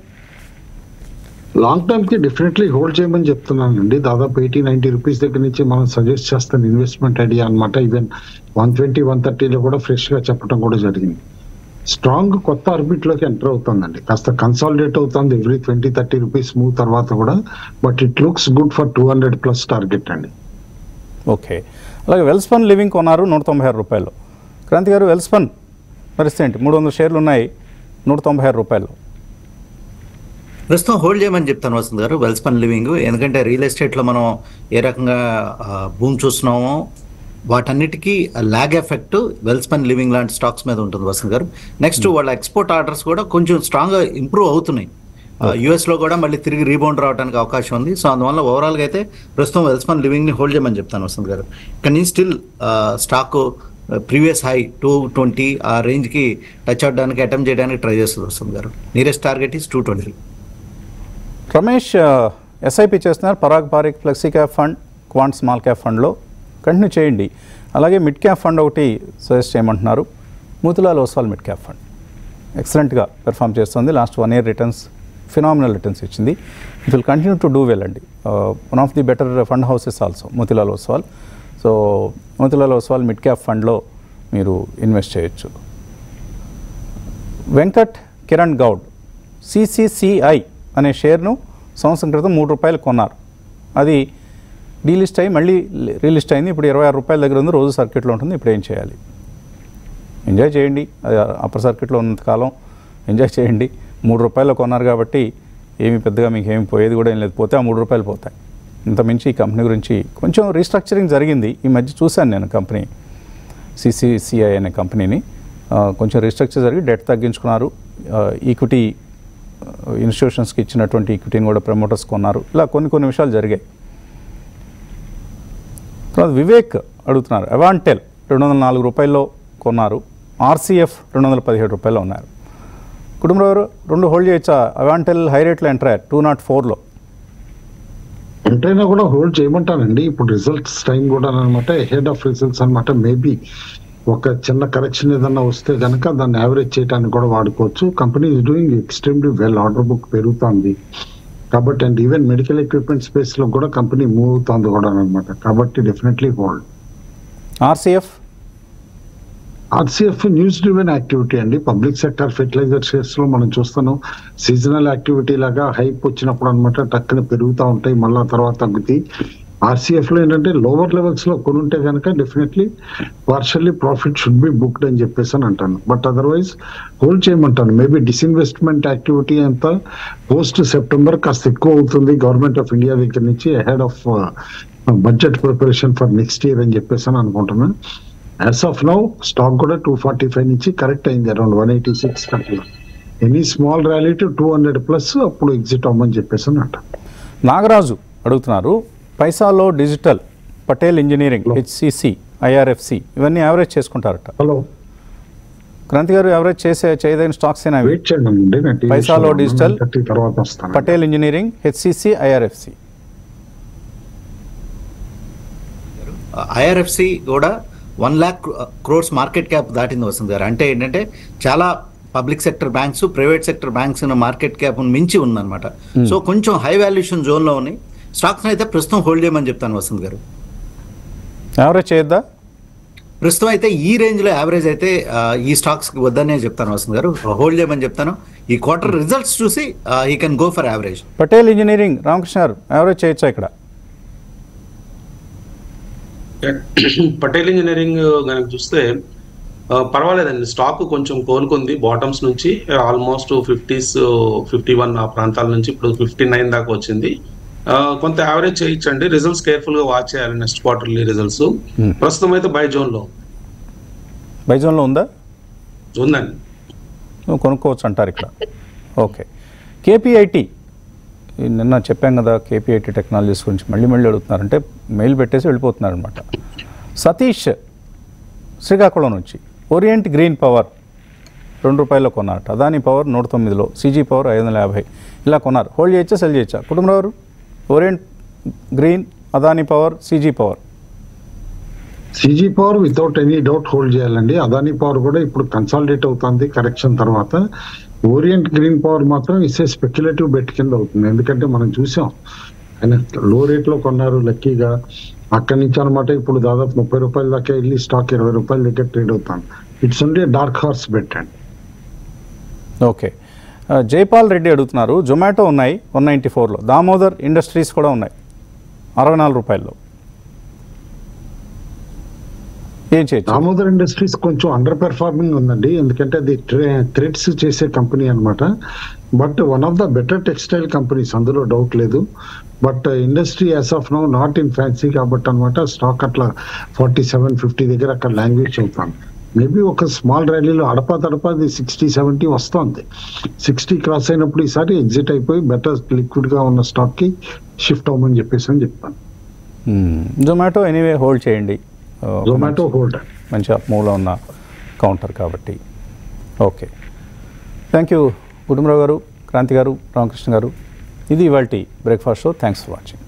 లాంగ్ టర్మ్ కి డెఫినెట్లీ హోల్డ్ చేయమని చెప్తున్నానండి దాదాపు ఎయిటీ నైన్టీ రూపీస్ దగ్గర నుంచి మనం సజెస్ట్ చేస్తాం ఇన్వెస్ట్మెంట్ ఐడియా అన్నమాట ఈవెన్ వన్ ట్వంటీ వన్ థర్టీలో కూడా ఫ్రెష్ గా చెప్పడం కూడా జరిగింది స్ట్రాంగ్ కొత్త ఆర్బిట్ లోకి ఎంటర్ అవుతుందండి కాస్త కన్సాలిడేట్ అవుతుంది every twenty thirty rupees move తర్వాత కూడా but it looks good for two hundred plus target అండి ఓకే అలాగే వెల్స్పన్ లివింగ్ కొన్నారు నూట తొంభై ఆరు రూపాయలు క్రాంతి గారు వెల్స్పన్ పరిస్థితి ఏంటి మూడు వందల షేర్లు ఉన్నాయి నూట తొంభై ఆరు రూపాయలు ప్రస్తుతం హోల్డ్ చేయమని చెప్తాను వసంత్ గారు వెల్స్పన్ లివింగ్ ఎందుకంటే రియల్ ఎస్టేట్లో మనం ఏ రకంగా ఆ, భూమి చూస్తున్నామో వాటన్నిటికీ లాగ్ ఎఫెక్ట్ వెల్స్పన్ లివింగ్ లాంటి స్టాక్స్ మీద ఉంటుంది వసంత్ గారు నెక్స్ట్ వాళ్ళ ఎక్స్పోర్ట్ ఆర్డర్స్ కూడా కొంచెం స్ట్రాంగ్గా ఇంప్రూవ్ అవుతున్నాయి యుఎస్ లో కూడా మళ్ళీ తిరిగి రీబౌండ్ రావడానికి అవకాశం ఉంది సో అందువల్ల ఓవరాల్ గా అయితే ప్రస్తుతం వెల్స్పన్ లివింగ్ ని హోల్డ్ చేయమని చెప్తాను వసంత్ గారు ఇక్కడ నుంచి still stock previous high two twenty uh range కి టచ్ అవడానికి అటెంప్ట్ చేయడానికి ట్రై చేస్తుంది వసంత్ గారు nearest target is two twenty Ramesh SIP చేస్తున్నారు Parag Parikh flexi cap fund Quant small cap ఫండ్లో కంటిన్యూ చేయండి అలాగే మిడ్ క్యాప్ ఫండ్ ఒకటి సజెస్ట్ చేయమంటున్నారు Motilal Oswal mid cap fund ఎక్సలెంట్గా పెర్ఫామ్ చేస్తుంది last one year returns phenomenal returns ఇచ్చింది it will continue to do well అండి one of the better fund houses also Motilal Oswal so Motilal Oswal mid cap ఫండ్లో మీరు ఇన్వెస్ట్ చేయొచ్చు వెంకట్ కిరణ్ గౌడ్ సిసిసిఐ అనే షేర్ను సంవత్సరం క్రితం మూడు రూపాయలు కొన్నారు అది డీలిస్ట్ అయ్యి మళ్ళీ రీలిస్ట్ అయింది ఇప్పుడు ఇరవై ఆరు రూపాయల దగ్గర ఉంది రోజు సర్క్యూట్లో ఉంటుంది ఇప్పుడు ఏం చేయాలి ఎంజాయ్ చేయండి అది అప్పర్ సర్క్యూట్లో ఉన్నంతకాలం ఎంజాయ్ చేయండి మూడు రూపాయలు కొన్నారు కాబట్టి ఏమి పెద్దగా మీకు ఏమి పోయేది కూడా ఏం లేదు పోతే ఆ మూడు రూపాయలు పోతాయి ఇంత మించి ఈ కంపెనీ గురించి కొంచెం రీస్ట్రక్చరింగ్ జరిగింది ఈ మధ్య చూశాను నేను కంపెనీ సిసిసిఐ అనే కంపెనీని ఆ, కొంచెం రీస్ట్రక్చర్ జరిగి డెట్ తగ్గించుకున్నారు ఈక్విటీ ఇన్స్టిట్యూషన్స్కి ఇచ్చినటువంటి ఈక్విటీని కూడా ప్రమోటర్స్ కొన్నారు ఇలా కొన్ని కొన్ని విషయాలు జరిగాయి తర్వాత వివేక్ అడుగుతున్నారు అవాంటెల్ రెండు వందల నాలుగు రూపాయల్లో కొన్నారు ఆర్సీఎఫ్ రెండు వందల పదిహేడు రూపాయల్లో ఉన్నారు కుటుంబంలో ఎవరు రెండు హోల్డ్ చేయొచ్చా అవాంటెల్ హై రేట్లో ఎంటర్ అయ్యారు టూ నాట్ ఫోర్లో ఎంతైనా కూడా హోల్డ్ చేయమంటానండి ఇప్పుడు రిజల్ట్స్ టైం కూడా అనమాట హెడ్ ఆఫ్ రిజల్ట్స్ అనమాట మేబీ ఒక చిన్న కరెక్షన్ ఏదన్నా వస్తే కనుక దాన్ని యావరేజ్ చేయడానికి కూడా వాడుకోవచ్చు company is doing extremely well order book పెరుగుతుంది కాబట్టి and even medical equipment space లో కూడా కంపెనీ మూవ్ అవుతుంది కూడా అనమాట కాబట్టి definitely hold RCF RCF news driven activity అండి పబ్లిక్ సెక్టర్ ఫెర్టిలైజర్ షేర్స్ లో మనం చూస్తున్నాం సీజనల్ యాక్టివిటీ లాగా హైప్ వచ్చినప్పుడు అనమాట టక్కున పెరుగుతూ ఉంటాయి మళ్ళా తర్వాత తగ్గుతాయి ఆర్సీఎఫ్ లో ఏంటంటే లోవర్ లెవెల్స్ లో కొనుంటే కనుక definitely partially profit should be booked అని చెప్పేసి అని అంటాను బట్ అదర్వైజ్ హోల్డ్ చేయమంటాను మేబీ డిస్ఇన్వెస్ట్మెంట్ యాక్టివిటీ అంతా పోస్ట్ సెప్టెంబర్ కాస్త ఎక్కువ అవుతుంది గవర్నమెంట్ ఆఫ్ ఇండియా దగ్గర నుంచి ahead of budget preparation for next year అని చెప్పేసి అని అనుకుంటున్నాను యాజ్ ఆఫ్ నౌ స్టాక్ కూడా టూ ఫార్టీ ఫైవ్ నుంచి కరెక్ట్ అయింది అరౌండ్ వన్ ఎయిటీ సిక్స్ కట్ల any small rally to two hundred plus అప్పుడు ఎగ్జిట్ అవ్వమని చెప్పేసి అని అంట నాగరాజు అడుగుతున్నారు పైసాలో డిజిటల్ పటేల్ ఇంజనీరింగ్ హెచ్సిసి ఐఆర్ఎఫ్సి ఇవన్నీ యావరేజ్ చేసుకుంటారట హలో క్రాంతి గారు యావరేజ్ చేసే చేయదగిన స్టాక్స్ అయినా వెయిట్ చేయండి అండి నేను TV పైసాలో show డిజిటల్ 9:30 తర్వాత వస్తాను పటేల్ ఇంజనీరింగ్ హెచ్సిసి ఐఆర్ఎఫ్సి ఐఆర్ఎఫ్సి కూడా one lakh crores market cap దాటింది వస్తుంది గారు అంటే ఏంటంటే చాలా public sector banks private sector banks market cap మించి ఉందన్నమాట సో కొంచెం హై వాల్యుయేషన్ జోన్లో ఉన్నాయి స్టాక్స్ అయితే ప్రస్తుతం హోల్డ్ చేయమని చెప్తాను వసంత్ గారు యావరేజ్ చేయొద్దా ప్రస్తుతం అయితే ఈ రేంజ్ లో యావరేజ్ అయితే ఆ, ఈ స్టాక్స్ కి వద్దనే చెప్తాను వసంత్ గారు హోల్డ్ చేయమని చెప్తాను ఈ క్వార్టర్ రిజల్ట్స్ చూసి ఈ can go for average Patel Engineering Ramakrishna గారు యావరేజ్ చేయొచ్చా ఇక్కడ పటేల్ ఇంజనీరింగ్ కనుక చూస్తే ఆ, పర్వాలేదండి స్టాక్ కొంచెం కోలుకుంది బాటమ్స్ నుంచి ఆల్మోస్ట్ ఫిఫ్టీస్ ఫిఫ్టీ వన్ ఆ ప్రాంతాల నుంచి ఇప్పుడు ఫిఫ్టీ నైన్ దాకా వచ్చింది ఆ, కొంత యావరేజ్ చేయొచ్చండి రిజల్ట్స్ కేర్ఫుల్ గా వాచ్ చేయాలి నెక్స్ట్ క్వార్టర్లీ రిజల్ట్స్ ప్రస్తుతం అయితే బై జోన్ లో బైజోన్లో ఉందా ఉందండి నువ్వు కొనుక్కోవచ్చు అంటారు ఇక్కడ ఓకే కేపీఐటి నిన్న చెప్పాం కదా కేపీఐటి టెక్నాలజీస్ గురించి మళ్ళీ మళ్ళీ అడుగుతున్నారంటే మెయిల్ పెట్టేసి వెళ్ళిపోతున్నారు అనమాట సతీష్ శ్రీకాకుళం నుంచి ఓరియంట్ గ్రీన్ పవర్ రెండు రూపాయల్లో కొన్నారట అదాని పవర్ నూట తొమ్మిదిలో సీజీ పవర్ ఐదు వందల యాభై ఇలా కొన్నారు హోల్డ్ చేయొచ్చా సెల్ చేయొచ్చా Kutumbarao Orient Green Adani Power CG Power CG Power without any doubt hold చేయాలండి అదాని పవర్ కూడా ఇప్పుడు కన్సాలిడేట్ అవుతుంది కరెక్షన్ తర్వాత ఓరియంట్ గ్రీన్ పవర్ మాత్రం ఇసే స్పెక్యులేటివ్ బెట్ కింద అవుతుంది ఎందుకంటే మనం చూసాం ఆయన లో రేట్ లో కొన్నారు లక్కీగా అక్కడి నుంచి అనమాట ఇప్పుడు దాదాపు ముప్పై రూపాయల దాకా వెళ్ళి స్టాక్ ఇరవై రూపాయల దగ్గర ట్రేడ్ అవుతాను it's only dark horse bet అండి ఓకే ఆ, జైపాల్ రెడ్డి అడుగుతున్నారు జొమాటో ఉన్నాయి వన్ నైంటీ ఫోర్లో దామోదర్ ఇండస్ట్రీస్ కూడా ఉన్నాయి అరవై నాలుగు రూపాయల్లో ఏం చేయొచ్చు దామోదర్ ఇండస్ట్రీస్ కొంచెం అండర్ పెర్ఫార్మింగ్ ఉందండి ఎందుకంటే అది థ్రెడ్స్ చేసే కంపెనీ అన్నమాట but one of the better textile companies అందులో డౌట్ లేదు but industry as of now not in fancy కాబట్టి అనమాట స్టాక్ అట్లా ఫార్టీ సెవెన్ ఫిఫ్టీ దగ్గర అక్కడ లాంగ్వేజ్ అవుతాను మేబీ ఒక స్మాల్ ర్యాలీలో అడపా తడపా అది సిక్స్టీ సెవెంటీ వస్తుంది సిక్స్టీ క్రాస్ అయినప్పుడు ఈసారి ఎగ్జిట్ అయిపోయి బెటర్ లిక్విడ్ గా ఉన్న స్టాక్ కి షిఫ్ట్ అవ్వమని చెప్పేసి అని చెప్తాను జొమాటో ఎనీవే హోల్డ్ చేయండి ఆ, ఒక జొమాటో మంచి- హోల్డ్ మంచి అప్ మూవ్లో ఉన్న కౌంటర్ కాబట్టి ఓకే థ్యాంక్ యూ కుటుంబరావు గారు క్రాంతి గారు రామకృష్ణ గారు ఇది ఇవాళ breakfast show thanks for watching